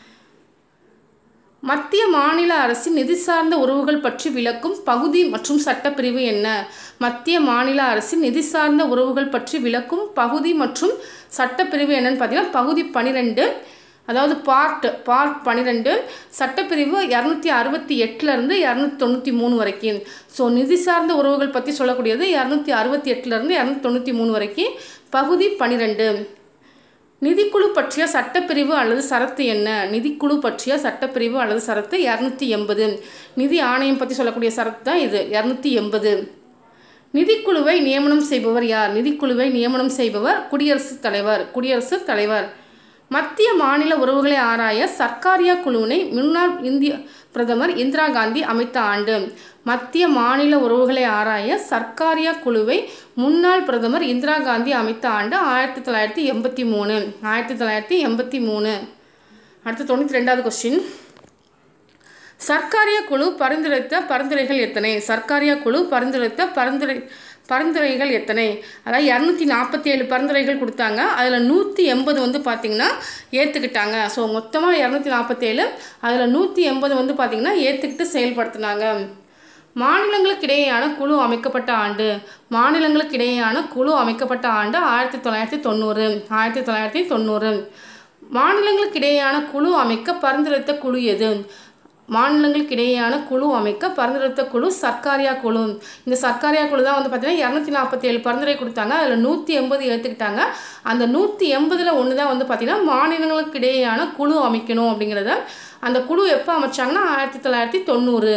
மத்திய மாநில அரசின் நிதி சார்ந்த உறவுகள் பற்றி விளக்கும் பகுதி மற்றும் சட்டப்பிரிவு என்ன மத்திய மாநில அரசின் நிதி சார்ந்த உறவுகள் பற்றி விளக்கும் பகுதி மற்றும் சட்டப்பிரிவு என்னன்னு பார்த்தீங்கன்னா பகுதி பன்னிரெண்டு அதாவது பார்ட் பார்ட் பன்னிரெண்டு சட்டப்பிரிவு இரநூத்தி அறுபத்தி எட்டுலேருந்து இரநூத்தி தொண்ணூற்றி மூணு வரைக்கும் ஸோ நிதி சார்ந்த உறவுகள் பற்றி சொல்லக்கூடியது இரநூத்தி அறுபத்தி எட்டுலேருந்து இரநூத்தி தொண்ணூற்றி மூணு வரைக்கும் பகுதி பன்னிரெண்டு நிதிக்குழு பற்றிய சட்டப்பிரிவு அல்லது சரத்து என்ன நிதிக்குழு பற்றிய சட்டப்பிரிவு அல்லது சரத்து இரநூத்தி எண்பது நிதி ஆணையம் பற்றி சொல்லக்கூடிய சரத்து தான் இது இரநூத்தி எண்பது நிதிக்குழுவை நியமனம் செய்பவர் யார் நிதிக்குழுவை நியமனம் செய்பவர் குடியரசுத் தலைவர் குடியரசுத் தலைவர் மத்திய மாநில உறவுகளை ஆராய சர்க்காரியா குழுவினை முன்னாள் இந்திய பிரதமர் இந்திரா காந்தி அமைத்த ஆண்டு மத்திய மாநில உறவுகளை ஆராய சர்க்காரியா குழுவை முன்னாள் பிரதமர் இந்திரா காந்தி அமைத்த ஆண்டு ஆயிரத்தி தொள்ளாயிரத்தி எண்பத்தி மூணு ஆயிரத்தி தொள்ளாயிரத்தி எண்பத்தி மூணு அடுத்து தொண்ணூற்றி ரெண்டாவது கொஸ்டின் சர்க்காரிய குழு பரிந்துரைத்த பரிந்துரைகள் எத்தனை சர்க்காரிய குழு பரிந்துரைத்த பரிந்துரை பரிந்துரைகள் எத்தனை அதாவது இரநூத்தி நாற்பத்தி ஏழு பரிந்துரைகள் கொடுத்தாங்க அதில் நூற்றி எண்பது வந்து பார்த்திங்கன்னா ஏற்றுக்கிட்டாங்க ஸோ மொத்தமாக இரநூத்தி நாற்பத்தேழு அதில் நூற்றி எண்பது வந்து பார்த்திங்கன்னா ஏற்றுக்கிட்டு செயல்படுத்தினாங்க மாநிலங்களுக்கு இடையேயான குழு அமைக்கப்பட்ட ஆண்டு மாநிலங்களுக்கு இடையேயான குழு அமைக்கப்பட்ட ஆண்டு ஆயிரத்தி தொள்ளாயிரத்தி தொண்ணூறு ஆயிரத்தி தொள்ளாயிரத்தி தொண்ணூறு மாநிலங்களுக்கு இடையேயான குழு அமைக்க பரிந்துரைத்த குழு எது மாநிலங்களுக்கு இடையேயான குழு அமைக்க பரிந்துரைத்த குழு சர்க்காரியா குழு இந்த சர்க்காரியா குழு தான் வந்து பார்த்தீங்கன்னா இரநூத்தி நாற்பத்தி ஏழு பரிந்துரை கொடுத்தாங்க அதில் நூற்றி எண்பது ஏற்றுக்கிட்டாங்க அந்த நூற்றி எண்பதில் ஒன்று தான் வந்து பார்த்திங்கன்னா மாநிலங்களுக்கு இடையேயான குழு அமைக்கணும் அப்படிங்கிறத அந்த குழு எப்போ அமைச்சாங்கன்னா ஆயிரத்தி தொள்ளாயிரத்தி தொண்ணூறு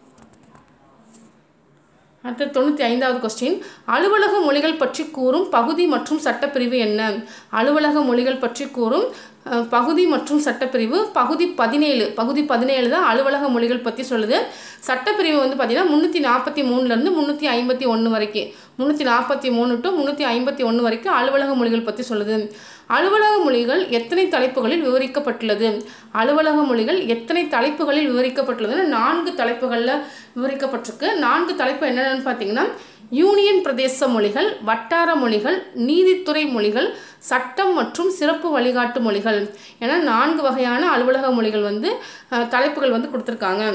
அடுத்து தொண்ணூற்றி ஐந்தாவது கொஸ்டின் அலுவலக மொழிகள் பற்றி கூறும் பகுதி மற்றும் சட்டப்பிரிவு என்ன அலுவலக மொழிகள் பற்றி கூறும் அஹ், பகுதி மற்றும் சட்டப்பிரிவு பகுதி பதினேழு பகுதி பதினேழு தான் அலுவலக மொழிகள் பற்றி சொல்லுது சட்டப்பிரிவு வந்து பார்த்திங்கன்னா முந்நூற்றி நாற்பத்தி மூணுலேருந்து முந்நூற்றி ஐம்பத்தி ஒன்று வரைக்கும் முந்நூற்றி நாற்பத்தி மூணு டு முந்நூற்றி ஐம்பத்தி ஒன்று வரைக்கும் அலுவலக மொழிகள் பற்றி சொல்லுது அலுவலக மொழிகள் எத்தனை தலைப்புகளில் விவரிக்கப்பட்டுள்ளது அலுவலக மொழிகள் எத்தனை தலைப்புகளில் விவரிக்கப்பட்டுள்ளதுன்னு நான்கு தலைப்புகளில் விவரிக்கப்பட்டிருக்கு நான்கு தலைப்பு என்னென்னு பார்த்தீங்கன்னா யூனியன் பிரதேச மொழிகள் வட்டார மொழிகள் நீதித்துறை மொழிகள் சட்டம் மற்றும் சிறப்பு வழிகாட்டு மொழிகள் என நான்கு வகையான அலுவலக மொழிகள் வந்து அஹ், தலைப்புகள் வந்து கொடுத்துருக்காங்க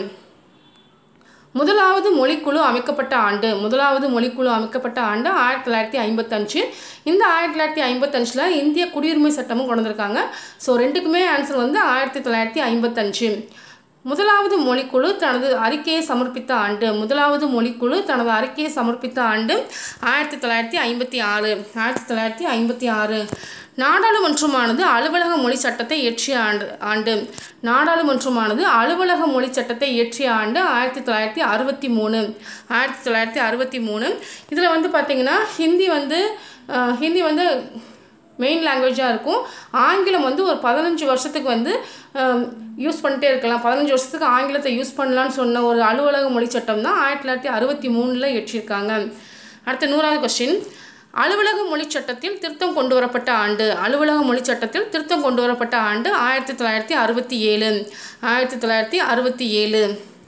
முதலாவது மொழிக்குழு அமைக்கப்பட்ட ஆண்டு முதலாவது மொழிக்குழு அமைக்கப்பட்ட ஆண்டு ஆயிரத்தி தொள்ளாயிரத்தி ஐம்பத்தஞ்சு இந்த ஆயிரத்தி தொள்ளாயிரத்தி ஐம்பத்தஞ்சில் இந்திய குடியுரிமை சட்டமும் கொண்டு வந்திருக்காங்க ஸோ ரெண்டுக்குமே ஆன்சர் வந்து ஆயிரத்தி தொள்ளாயிரத்தி ஐம்பத்தஞ்சு முதலாவது மொழிக்குழு தனது அறிக்கையை சமர்ப்பித்த ஆண்டு முதலாவது மொழிக்குழு தனது அறிக்கையை சமர்ப்பித்த ஆண்டு ஆயிரத்தி தொள்ளாயிரத்தி ஐம்பத்தி ஆறு ஆயிரத்தி தொள்ளாயிரத்தி ஐம்பத்தி ஆறு நாடாளுமன்றமானது அலுவலக மொழி சட்டத்தை இயற்றிய ஆண்டு ஆண்டு நாடாளுமன்றமானது அலுவலக மொழி சட்டத்தை இயற்றிய ஆண்டு ஆயிரத்தி தொள்ளாயிரத்தி அறுபத்தி மூணு ஆயிரத்தி தொள்ளாயிரத்தி அறுபத்தி மூணு இதில் வந்து பார்த்திங்கன்னா ஹிந்தி வந்து அஹ், ஹிந்தி வந்து மெயின் லாங்குவேஜாக இருக்கும் ஆங்கிலம் வந்து ஒரு பதினஞ்சு வருஷத்துக்கு வந்து யூஸ் பண்ணிட்டே இருக்கலாம் பதினஞ்சு வருஷத்துக்கு ஆங்கிலத்தை யூஸ் பண்ணலான்னு சொன்ன ஒரு அலுவலக மொழி சட்டம் தான் ஆயிரத்தி தொள்ளாயிரத்தி அறுபத்தி மூணில் இயற்றியிருக்காங்க அடுத்த நூறாவது கொஸ்டின் அலுவலக மொழி சட்டத்தில் திருத்தம் கொண்டு வரப்பட்ட ஆண்டு அலுவலக மொழி சட்டத்தில் திருத்தம் கொண்டு வரப்பட்ட ஆண்டு ஆயிரத்தி தொள்ளாயிரத்தி அறுபத்தி ஏழு ஆயிரத்தி தொள்ளாயிரத்தி அறுபத்தி ஏழு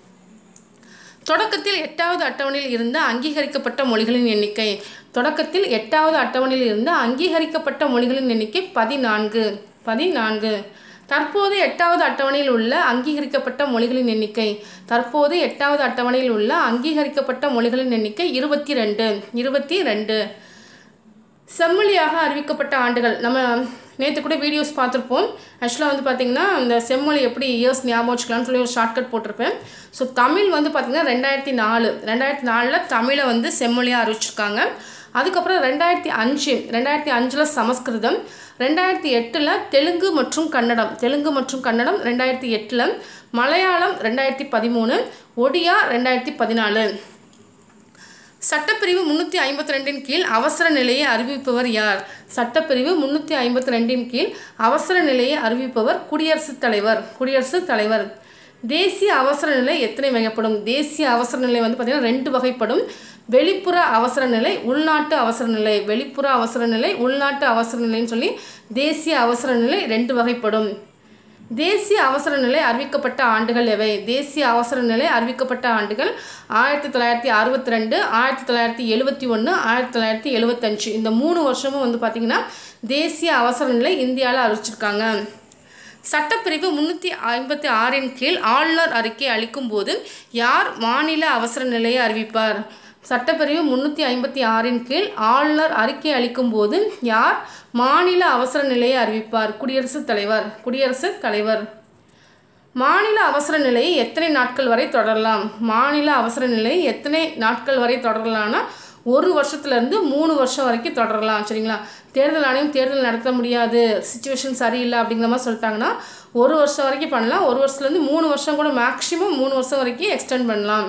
தொடக்கத்தில் எட்டாவது அட்டவணையில் இருந்த அங்கீகரிக்கப்பட்ட மொழிகளின் எண்ணிக்கை தொடக்கத்தில் எட்டாவது அட்டவணையில் இருந்த அங்கீகரிக்கப்பட்ட மொழிகளின் எண்ணிக்கை பதினான்கு பதினான்கு தற்போது எட்டாவது அட்டவணையில் உள்ள அங்கீகரிக்கப்பட்ட மொழிகளின் எண்ணிக்கை தற்போது எட்டாவது அட்டவணையில் உள்ள அங்கீகரிக்கப்பட்ட மொழிகளின் எண்ணிக்கை இருபத்தி ரெண்டு இருபத்தி ரெண்டு செம்மொழியாக அறிவிக்கப்பட்ட ஆண்டுகள் நம்ம நேற்று கூட வீடியோஸ் பார்த்துருப்போம் ஆக்சுவலாக வந்து பார்த்திங்கன்னா இந்த செம்மொழி எப்படி இயர்ஸ் ஞாபகம் வச்சுக்கலாம்னு சொல்லி ஒரு ஷார்ட்கட் போட்டிருப்பேன் ஸோ தமிழ் வந்து பார்த்திங்கன்னா ரெண்டாயிரத்தி நாலு ரெண்டாயிரத்தி நாலில் தமிழை வந்து செம்மொழியாக அறிவிச்சிருக்காங்க அதுக்கப்புறம் ரெண்டாயிரத்தி அஞ்சு ரெண்டாயிரத்தி அஞ்சில் சமஸ்கிருதம் ரெண்டாயிரத்தி எட்டில் தெலுங்கு மற்றும் கன்னடம் தெலுங்கு மற்றும் கன்னடம் ரெண்டாயிரத்தி எட்டில் மலையாளம் ரெண்டாயிரத்தி பதிமூணு ஒடியா ரெண்டாயிரத்தி பதினாலு சட்டப்பிரிவு முன்னூற்றி ஐம்பத்தி ரெண்டின் கீழ் அவசர நிலையை அறிவிப்பவர் யார் சட்டப்பிரிவு முன்னூற்றி ஐம்பத்தி ரெண்டின் கீழ் அவசர நிலையை அறிவிப்பவர் குடியரசுத் தலைவர் குடியரசுத் தலைவர் தேசிய அவசர நிலை எத்தனை வகைப்படும் தேசிய அவசர நிலை வந்து பார்த்திங்கன்னா ரெண்டு வகைப்படும் வெளிப்புற அவசர நிலை உள்நாட்டு அவசர நிலை வெளிப்புற அவசர நிலை உள்நாட்டு அவசர நிலைன்னு சொல்லி தேசிய அவசர நிலை ரெண்டு வகைப்படும் தேசிய அவசர நிலை அறிவிக்கப்பட்ட ஆண்டுகள் எவை தேசிய அவசர நிலை அறிவிக்கப்பட்ட ஆண்டுகள் ஆயிரத்தி தொள்ளாயிரத்தி அறுபத்தி ரெண்டு ஆயிரத்தி தொள்ளாயிரத்தி எழுபத்தி ஒன்று ஆயிரத்தி தொள்ளாயிரத்தி எழுபத்தஞ்சு இந்த மூணு வருஷமும் வந்து பார்த்திங்கன்னா தேசிய அவசர நிலை இந்தியாவில் அறிவிச்சிருக்காங்க சட்டப்பிரிவு முன்னூற்றி ஐம்பத்தி ஆறின் கீழ் ஆளுநர் அறிக்கை அளிக்கும் போது யார் மாநில அவசர நிலையை அறிவிப்பார் சட்டப்பிரிவு முன்னூற்றி ஐம்பத்தி ஆறின் கீழ் ஆளுநர் அறிக்கை அளிக்கும் போது யார் மாநில அவசர நிலையை அறிவிப்பார் குடியரசுத் தலைவர் குடியரசுத் தலைவர் மாநில அவசர நிலையை எத்தனை நாட்கள் வரை தொடரலாம் மாநில அவசர நிலை எத்தனை நாட்கள் வரை தொடரலாம்னா ஒரு வருஷத்துலேருந்து மூணு வருஷம் வரைக்கும் தொடரலாம் சரிங்களா தேர்தல் ஆணையம் தேர்தல் நடத்த முடியாது சுச்சுவேஷன் சரியில்லை அப்படிங்கிற மாதிரி சொல்லிட்டாங்கன்னா ஒரு வருஷம் வரைக்கும் பண்ணலாம் ஒரு வருஷத்துலேருந்து மூணு வருஷம் கூட மேக்ஸிமம் மூணு வருஷம் வரைக்கும் எக்ஸ்டெண்ட் பண்ணலாம்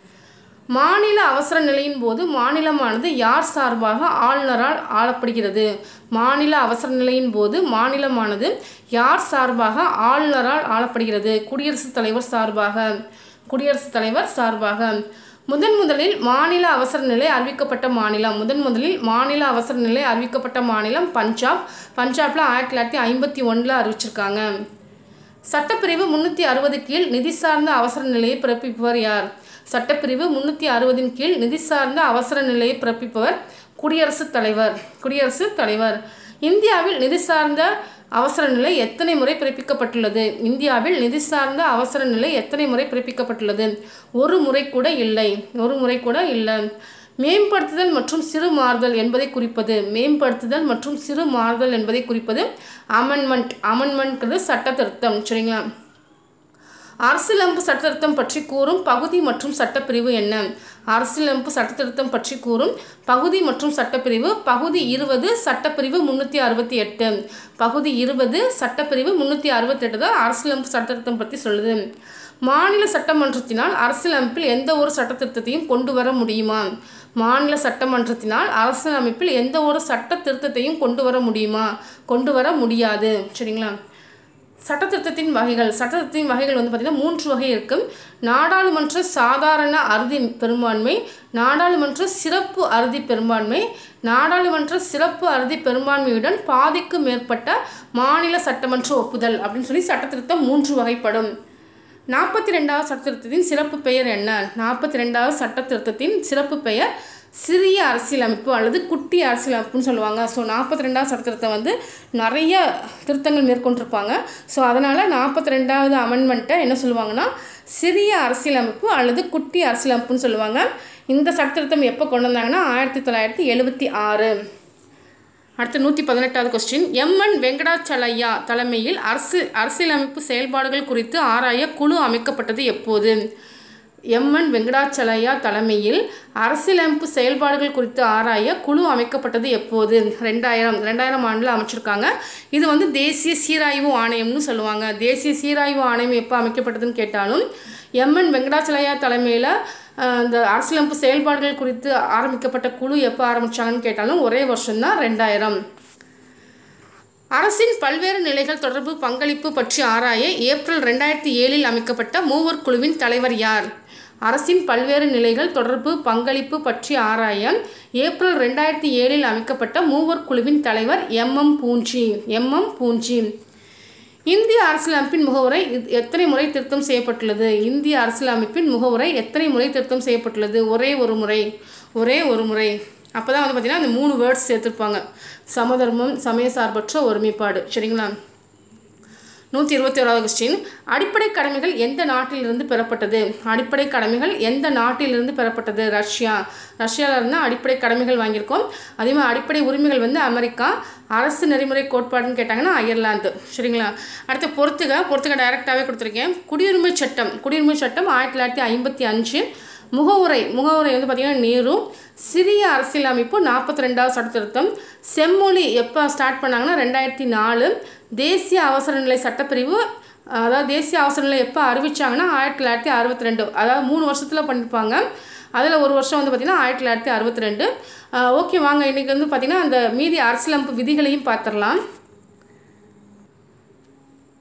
மாநில அவசர நிலையின் போது மாநிலமானது யார் சார்பாக ஆளுநரால் ஆளப்படுகிறது மாநில அவசர நிலையின் போது மாநிலமானது யார் சார்பாக ஆளுநரால் ஆளப்படுகிறது குடியரசுத் தலைவர் சார்பாக குடியரசுத் தலைவர் சார்பாக முதன் முதலில் மாநில அவசர நிலை அறிவிக்கப்பட்ட மாநிலம் முதன் முதலில் மாநில அவசர நிலை அறிவிக்கப்பட்ட மாநிலம் பஞ்சாப் பஞ்சாப்ல ஆயிரத்தி தொள்ளாயிரத்தி ஐம்பத்தி ஒன்றில் அறிவிச்சிருக்காங்க சட்டப்பிரிவு முன்னூற்றி அறுபது கீழ் நிதி சார்ந்த அவசர நிலையை பிறப்பிப்பவர் யார் சட்டப்பிரிவு முன்னூற்றி அறுபதின் கீழ் நிதி சார்ந்த அவசர நிலையை பிறப்பிப்பவர் குடியரசுத் தலைவர் குடியரசுத் தலைவர் இந்தியாவில் நிதி சார்ந்த அவசர நிலை எத்தனை முறை பிறப்பிக்கப்பட்டுள்ளது இந்தியாவில் நிதி சார்ந்த அவசர நிலை எத்தனை முறை பிறப்பிக்கப்பட்டுள்ளது ஒரு முறை கூட இல்லை ஒரு முறை கூட இல்லை மேம்படுத்துதல் மற்றும் சிறு மாறுதல் என்பதை குறிப்பது மேம்படுத்துதல் மற்றும் சிறு மாறுதல் என்பதை குறிப்பது அமெண்ட்மெண்ட் அமெண்ட்மெண்ட்ங்கிறது சட்ட திருத்தம் சரிங்களா அரசியலமைப்பு சட்டத்திருத்தம் பற்றி கூறும் பகுதி மற்றும் சட்டப்பிரிவு என்ன அரசியலமைப்பு சட்டத்திருத்தம் பற்றி கூறும் பகுதி மற்றும் சட்டப்பிரிவு பகுதி இருபது சட்டப்பிரிவு முந்நூற்றி அறுபத்தி எட்டு பகுதி இருபது சட்டப்பிரிவு முந்நூற்றி அறுபத்தெட்டு தான் அரசியலமைப்பு சட்டத்திருத்தம் பற்றி சொல்லுது மாநில சட்டமன்றத்தினால் அரசியலமைப்பில் எந்த ஒரு சட்டத்திருத்தத்தையும் கொண்டு வர முடியுமா மாநில சட்டமன்றத்தினால் அரசியலமைப்பில் எந்த ஒரு சட்ட திருத்தத்தையும் கொண்டு வர முடியுமா கொண்டு வர முடியாது சரிங்களா சட்டத்திருத்தத்தின் வகைகள் சட்டத்திருத்தத்தின் வகைகள் வந்து பார்த்திங்கன்னா மூன்று வகை இருக்கும் நாடாளுமன்ற சாதாரண அறுதி பெரும்பான்மை நாடாளுமன்ற சிறப்பு அறுதி பெரும்பான்மை நாடாளுமன்ற சிறப்பு அறுதி பெரும்பான்மையுடன் பாதிக்கு மேற்பட்ட மாநில சட்டமன்ற ஒப்புதல் அப்படின்னு சொல்லி சட்டத்திருத்தம் மூன்று வகைப்படும் நாற்பத்தி ரெண்டாவது சட்டத்திருத்தத்தின் சிறப்பு பெயர் என்ன நாற்பத்தி ரெண்டாவது சட்டத்திருத்தத்தின் சிறப்பு பெயர் சிறிய அரசியலமைப்பு அல்லது குட்டி அரசியலமைப்புன்னு சொல்லுவாங்க ஸோ நாற்பத்தி ரெண்டாவது சட்டத்திருத்தம் வந்து நிறைய திருத்தங்கள் மேற்கொண்டிருப்பாங்க ஸோ அதனால் நாற்பத்தி ரெண்டாவது அமெண்ட்மெண்ட்டை என்ன சொல்லுவாங்கன்னா சிறிய அரசியலமைப்பு அல்லது குட்டி அரசியலமைப்புன்னு சொல்லுவாங்க இந்த சட்டத்திருத்தம் எப்போ கொண்டு வந்தாங்கன்னா ஆயிரத்தி தொள்ளாயிரத்தி எழுபத்தி ஆறு அடுத்து நூற்றி பதினெட்டாவது கொஸ்டின் எம்என் வெங்கடாச்சலையா தலைமையில் அரசு அரசியலமைப்பு செயல்பாடுகள் குறித்து ஆராய குழு அமைக்கப்பட்டது எப்போது எம்என் வெங்கடாச்சலையா தலைமையில் அரசியலமைப்பு செயல்பாடுகள் குறித்து ஆராய குழு அமைக்கப்பட்டது எப்போது ரெண்டாயிரம் ரெண்டாயிரம் ஆண்டில் அமைச்சிருக்காங்க இது வந்து தேசிய சீராய்வு ஆணையம்னு சொல்லுவாங்க தேசிய சீராய்வு ஆணையம் எப்போ அமைக்கப்பட்டதுன்னு கேட்டாலும் எம்என் வெங்கடாச்சலையா தலைமையில் இந்த அரசியலமைப்பு செயல்பாடுகள் குறித்து ஆரம்பிக்கப்பட்ட குழு எப்போ ஆரம்பித்தாங்கன்னு கேட்டாலும் ஒரே வருஷம்தான் ரெண்டாயிரம் அரசின் பல்வேறு நிலைகள் தொடர்பு பங்களிப்பு பற்றி ஆராய ஏப்ரல் ரெண்டாயிரத்தி ஏழில் அமைக்கப்பட்ட மூவர் குழுவின் தலைவர் யார் அரசின் பல்வேறு நிலைகள் தொடர்பு பங்களிப்பு பற்றி ஆராய ஏப்ரல் ரெண்டாயிரத்தி ஏழில் அமைக்கப்பட்ட மூவர் குழுவின் தலைவர் M M Punchhi M M Punchhi இந்திய அரசியலமைப்பின் முகவுரை இது- எத்தனை முறை திருத்தம் செய்யப்பட்டுள்ளது இந்திய அரசியலமைப்பின் முகவுரை எத்தனை முறை திருத்தம் செய்யப்பட்டுள்ளது ஒரே ஒரு முறை ஒரே ஒரு முறை அப்போ தான் வந்து பார்த்திங்கன்னா அந்த மூணு வேர்ட்ஸ் சேர்த்துருப்பாங்க சமதர்மம் சமயசார்பற்ற ஒருமைப்பாடு சரிங்களா நூற்றி இருபத்தி ஓராவது கொஸ்டின் அடிப்படை கடமைகள் எந்த நாட்டிலிருந்து பெறப்பட்டது அடிப்படை கடமைகள் எந்த நாட்டிலிருந்து பெறப்பட்டது ரஷ்யா ரஷ்யாவில் இருந்தால் அடிப்படை கடமைகள் வாங்கியிருக்கோம் அதே மாதிரி அடிப்படை உரிமைகள் வந்து அமெரிக்கா அரசு நெறிமுறை கோட்பாடுன்னு கேட்டாங்கன்னா அயர்லாந்து சரிங்களா அடுத்து பொறுத்துக பொறுத்துக டைரெக்டாகவே கொடுத்துருக்கேன் குடியுரிமை சட்டம் குடியுரிமை சட்டம் ஆயிரத்தி தொள்ளாயிரத்தி ஐம்பத்தி அஞ்சு முகவுரை முகவுரை வந்து பார்த்திங்கன்னா நேரு சிறிய அரசியலமைப்பு நாற்பத்தி ரெண்டாவது சட்டத்திருத்தம் செம்மொழி எப்போ ஸ்டார்ட் பண்ணாங்கன்னா ரெண்டாயிரத்தி நாலு தேசிய அவசர நிலை சட்டப்பிரிவு அதாவது தேசிய அவசர நிலை எப்போ அறிவிச்சாங்கன்னா ஆயிரத்தி தொள்ளாயிரத்தி அறுபத்தி ரெண்டு அதாவது மூணு வருஷத்தில் பண்ணியிருப்பாங்க அதில் ஒரு வருஷம் வந்து பார்த்திங்கன்னா ஆயிரத்தி தொள்ளாயிரத்தி அறுபத்தி ரெண்டு ஓகே வாங்க இன்றைக்கி வந்து பார்த்திங்கன்னா அந்த மீதி அரசியலமைப்பு விதிகளையும் பார்த்துடலாம்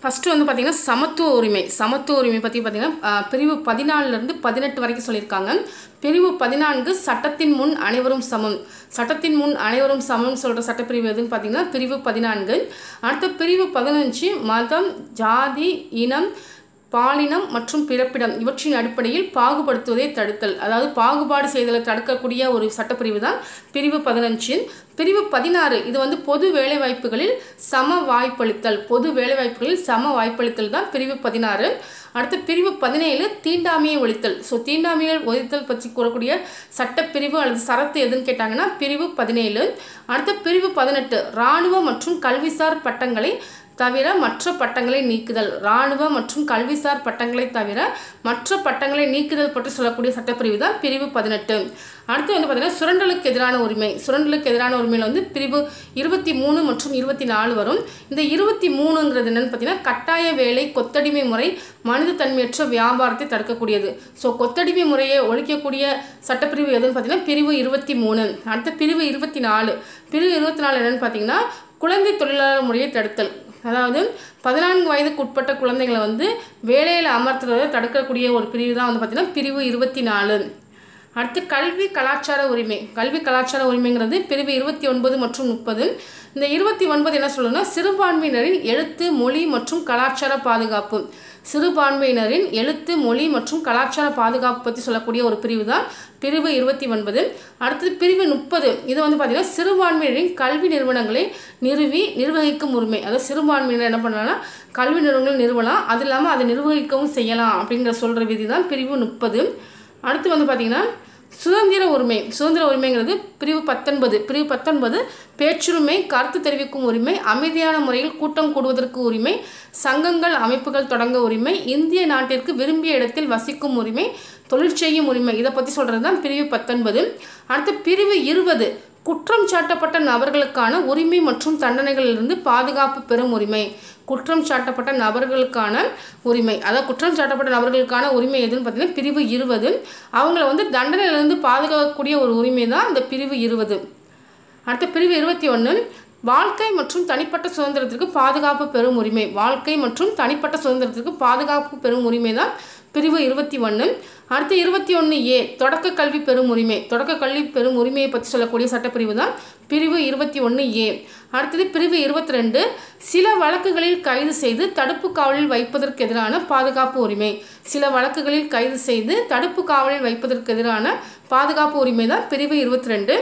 ஃபஸ்ட்டு வந்து பார்த்திங்கன்னா சமத்துவ உரிமை சமத்துவ உரிமை பற்றி பார்த்திங்கன்னா ஆஹ், பிரிவு பதினாலிருந்து பதினெட்டு வரைக்கும் சொல்லியிருக்காங்க பிரிவு பதினான்கு சட்டத்தின் முன் அனைவரும் சமம் சட்டத்தின் முன் அனைவரும் சமம் சொல்கிற சட்டப்பிரிவு எதுன்னு பார்த்தீங்கன்னா பிரிவு பதினான்கு அடுத்த பிரிவு பதினஞ்சு மதம் ஜாதி இனம் பாலினம் மற்றும் பிறப்பிடம் இவற்றின் அடிப்படையில் பாகுபடுத்துவதை தடுத்தல் அதாவது பாகுபாடு செய்தலை தடுக்கக்கூடிய ஒரு சட்டப்பிரிவு தான் பிரிவு பதினஞ்சு பிரிவு பதினாறு இது வந்து பொது வேலைவாய்ப்புகளில் சம வாய்ப்பளித்தல் பொது வேலைவாய்ப்புகளில் சம வாய்ப்பளித்தல் தான் பிரிவு பதினாறு அடுத்து பிரிவு பதினேழு தீண்டாமையை ஒழித்தல் ஸோ தீண்டாமையை ஒழித்தல் பற்றி கூறக்கூடிய சட்டப்பிரிவு அல்லது சரத்து எதுன்னு கேட்டாங்கன்னா பிரிவு பதினேழு அடுத்து பிரிவு பதினெட்டு இராணுவ மற்றும் கல்விசார் பட்டங்களை தவிர மற்ற பட்டங்களை நீக்குதல் இராணுவ மற்றும் கல்விசார் பட்டங்களை தவிர மற்ற பட்டங்களை நீக்குதல் பற்றி சொல்லக்கூடிய சட்டப்பிரிவு தான் பிரிவு பதினெட்டு அடுத்து வந்து பார்த்திங்கன்னா சுரண்டலுக்கு எதிரான உரிமை சுரண்டலுக்கு எதிரான உரிமையில் வந்து பிரிவு இருபத்தி மூணு மற்றும் இருபத்தி நாலு வரும் இந்த இருபத்தி மூணுங்கிறது என்னென்னு பார்த்தீங்கன்னா கட்டாய வேலை கொத்தடிமை முறை மனித தன்மையற்ற வியாபாரத்தை தடுக்கக்கூடியது ஸோ கொத்தடிமை முறையை ஒழிக்கக்கூடிய சட்டப்பிரிவு எதுன்னு பார்த்தீங்கன்னா பிரிவு இருபத்தி மூணு அடுத்த பிரிவு இருபத்தி நாலு பிரிவு இருபத்தி நாலு என்னென்னு பார்த்தீங்கன்னா குழந்தை தொழிலாளர் முறையை தடுத்தல் அதாவது பதினான்கு வயதுக்கு உட்பட்ட குழந்தைகளை வந்து வேலையில் அமர்த்துறதை தடுக்கக்கூடிய ஒரு பிரிவு தான் வந்து பார்த்திங்கன்னா பிரிவு இருபத்தி நாலு அடுத்து கல்வி கலாச்சார உரிமை கல்வி கலாச்சார உரிமைங்கிறது பிரிவு இருபத்தி ஒன்பது மற்றும் முப்பது இந்த இருபத்தி ஒன்பது என்ன சொல்லுன்னா சிறுபான்மையினரின் எழுத்து மொழி மற்றும் கலாச்சார பாதுகாப்பு சிறுபான்மையினரின் எழுத்து மொழி மற்றும் கலாச்சார பாதுகாப்பு பற்றி சொல்லக்கூடிய ஒரு பிரிவு தான் பிரிவு இருபத்தி ஒன்பது அடுத்தது பிரிவு முப்பது இது வந்து பார்த்திங்கன்னா சிறுபான்மையினரின் கல்வி நிறுவனங்களை நிறுவி நிர்வகிக்கும் உரிமை அதாவது சிறுபான்மையினர் என்ன பண்ணலாம்னா கல்வி நிறுவனங்கள் நிறுவலாம் அது இல்லாமல் அதை நிர்வகிக்கவும் செய்யலாம் அப்படிங்கிற சொல்கிற விதி தான் பிரிவு முப்பது அடுத்து வந்து பார்த்திங்கன்னா சுதந்திர உரிமை சுதந்திர உரிமைங்கிறது பிரிவு பத்தொன்பது பிரிவு பத்தொன்பது பேச்சுரிமை கருத்து தெரிவிக்கும் உரிமை அமைதியான முறையில் கூட்டம் கூடுவதற்கு உரிமை சங்கங்கள் அமைப்புகள் தொடங்க உரிமை இந்திய நாட்டிற்கு விரும்பிய இடத்தில் வசிக்கும் உரிமை தொழில் செய்யும் உரிமை இதை பற்றி சொல்கிறது தான் பிரிவு பத்தொன்பது அடுத்து பிரிவு இருபது குற்றம் சாட்டப்பட்ட நபர்களுக்கான உரிமை மற்றும் தண்டனைகளிலிருந்து பாதுகாப்பு பெறும் உரிமை குற்றம் சாட்டப்பட்ட நபர்களுக்கான உரிமை அதாவது குற்றம் சாட்டப்பட்ட நபர்களுக்கான உரிமை எதுன்னு பார்த்தீங்கன்னா பிரிவு இருபது அவங்கள வந்து தண்டனையிலிருந்து பாதுகாக்கக்கூடிய ஒரு உரிமை தான் இந்த பிரிவு இருபது அடுத்த பிரிவு இருபத்தி ஒன்று வாழ்க்கை மற்றும் தனிப்பட்ட சுதந்திரத்திற்கு பாதுகாப்பு பெறும் உரிமை வாழ்க்கை மற்றும் தனிப்பட்ட சுதந்திரத்திற்கு பாதுகாப்பு பெறும் உரிமை தான் பிரிவு இருபத்தி ஒன்று அடுத்து இருபத்தி ஒன்று ஏ தொடக்க கல்வி பெறும் உரிமை தொடக்க கல்வி பெறும் உரிமையை பற்றி சொல்லக்கூடிய சட்டப்பிரிவு தான் பிரிவு இருபத்தி ஒன்று ஏ அடுத்தது பிரிவு இருபத்தி ரெண்டு சில வழக்குகளில் கைது செய்து தடுப்பு காவலில் வைப்பதற்கு எதிரான பாதுகாப்பு உரிமை சில வழக்குகளில் கைது செய்து தடுப்பு காவலில் வைப்பதற்கு எதிரான பாதுகாப்பு உரிமை தான் பிரிவு இருபத்தி ரெண்டு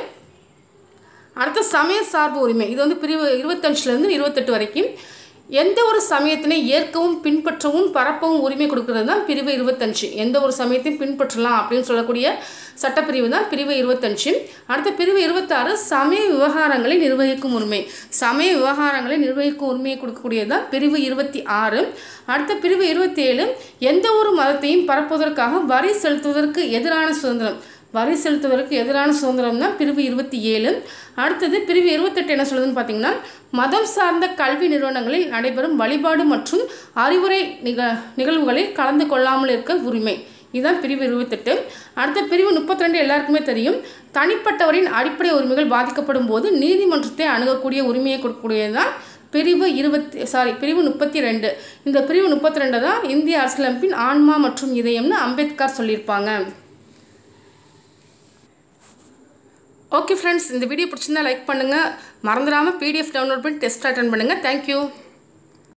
அடுத்த சமய சார்பு உரிமை இது வந்து பிரிவு இருபத்தஞ்சுலேருந்து இருபத்தெட்டு வரைக்கும் எந்த ஒரு சமயத்தினை ஏற்கவும் பின்பற்றவும் பரப்பவும் உரிமை கொடுக்கறது தான் பிரிவு இருபத்தஞ்சு எந்த ஒரு சமயத்தையும் பின்பற்றலாம் அப்படின்னு சொல்லக்கூடிய சட்டப்பிரிவு தான் பிரிவு இருபத்தஞ்சு அடுத்த பிரிவு இருபத்தாறு சமய விவகாரங்களை நிர்வகிக்கும் உரிமை சமய விவகாரங்களை நிர்வகிக்கும் உரிமையை கொடுக்கக்கூடியது தான் பிரிவு இருபத்தி ஆறு அடுத்த பிரிவு இருபத்தேழு எந்த ஒரு மதத்தையும் பரப்புவதற்காக வரி செலுத்துவதற்கு எதிரான சுதந்திரம் வரி செலுத்துவதற்கு எதிரான சுதந்திரம் தான் பிரிவு இருபத்தி ஏழு அடுத்தது பிரிவு இருபத்தெட்டு என்ன சொல்லுதுன்னு பார்த்தீங்கன்னா மதம் சார்ந்த கல்வி நிறுவனங்களில் நடைபெறும் வழிபாடு மற்றும் அறிவுரை நிக நிகழ்வுகளில் கலந்து கொள்ளாமல் இருக்க உரிமை இதுதான் பிரிவு இருபத்தெட்டு அடுத்த பிரிவு முப்பத்தி ரெண்டு எல்லாருக்குமே தெரியும் தனிப்பட்டவரின் அடிப்படை உரிமைகள் பாதிக்கப்படும் போது நீதிமன்றத்தை அணுகக்கூடிய உரிமையை கொடுக்கக்கூடியது தான் பிரிவு இருபத்தி சாரி பிரிவு முப்பத்தி ரெண்டு இந்த பிரிவு முப்பத்தி ரெண்டு தான் இந்திய அரசியலமைப்பின் ஆன்மா மற்றும் இதயம்னு அம்பேத்கர் சொல்லியிருப்பாங்க ஓகே ஃப்ரெண்ட்ஸ் இந்த வீடியோ பிடிச்சிருந்தா லைக் பண்ணுங்கள் மறந்துடாமல் பிடிஎஃப் டவுன்லோட் பண்ணி டெஸ்ட் அட்டன் பண்ணுங்கள் தேங்க்யூ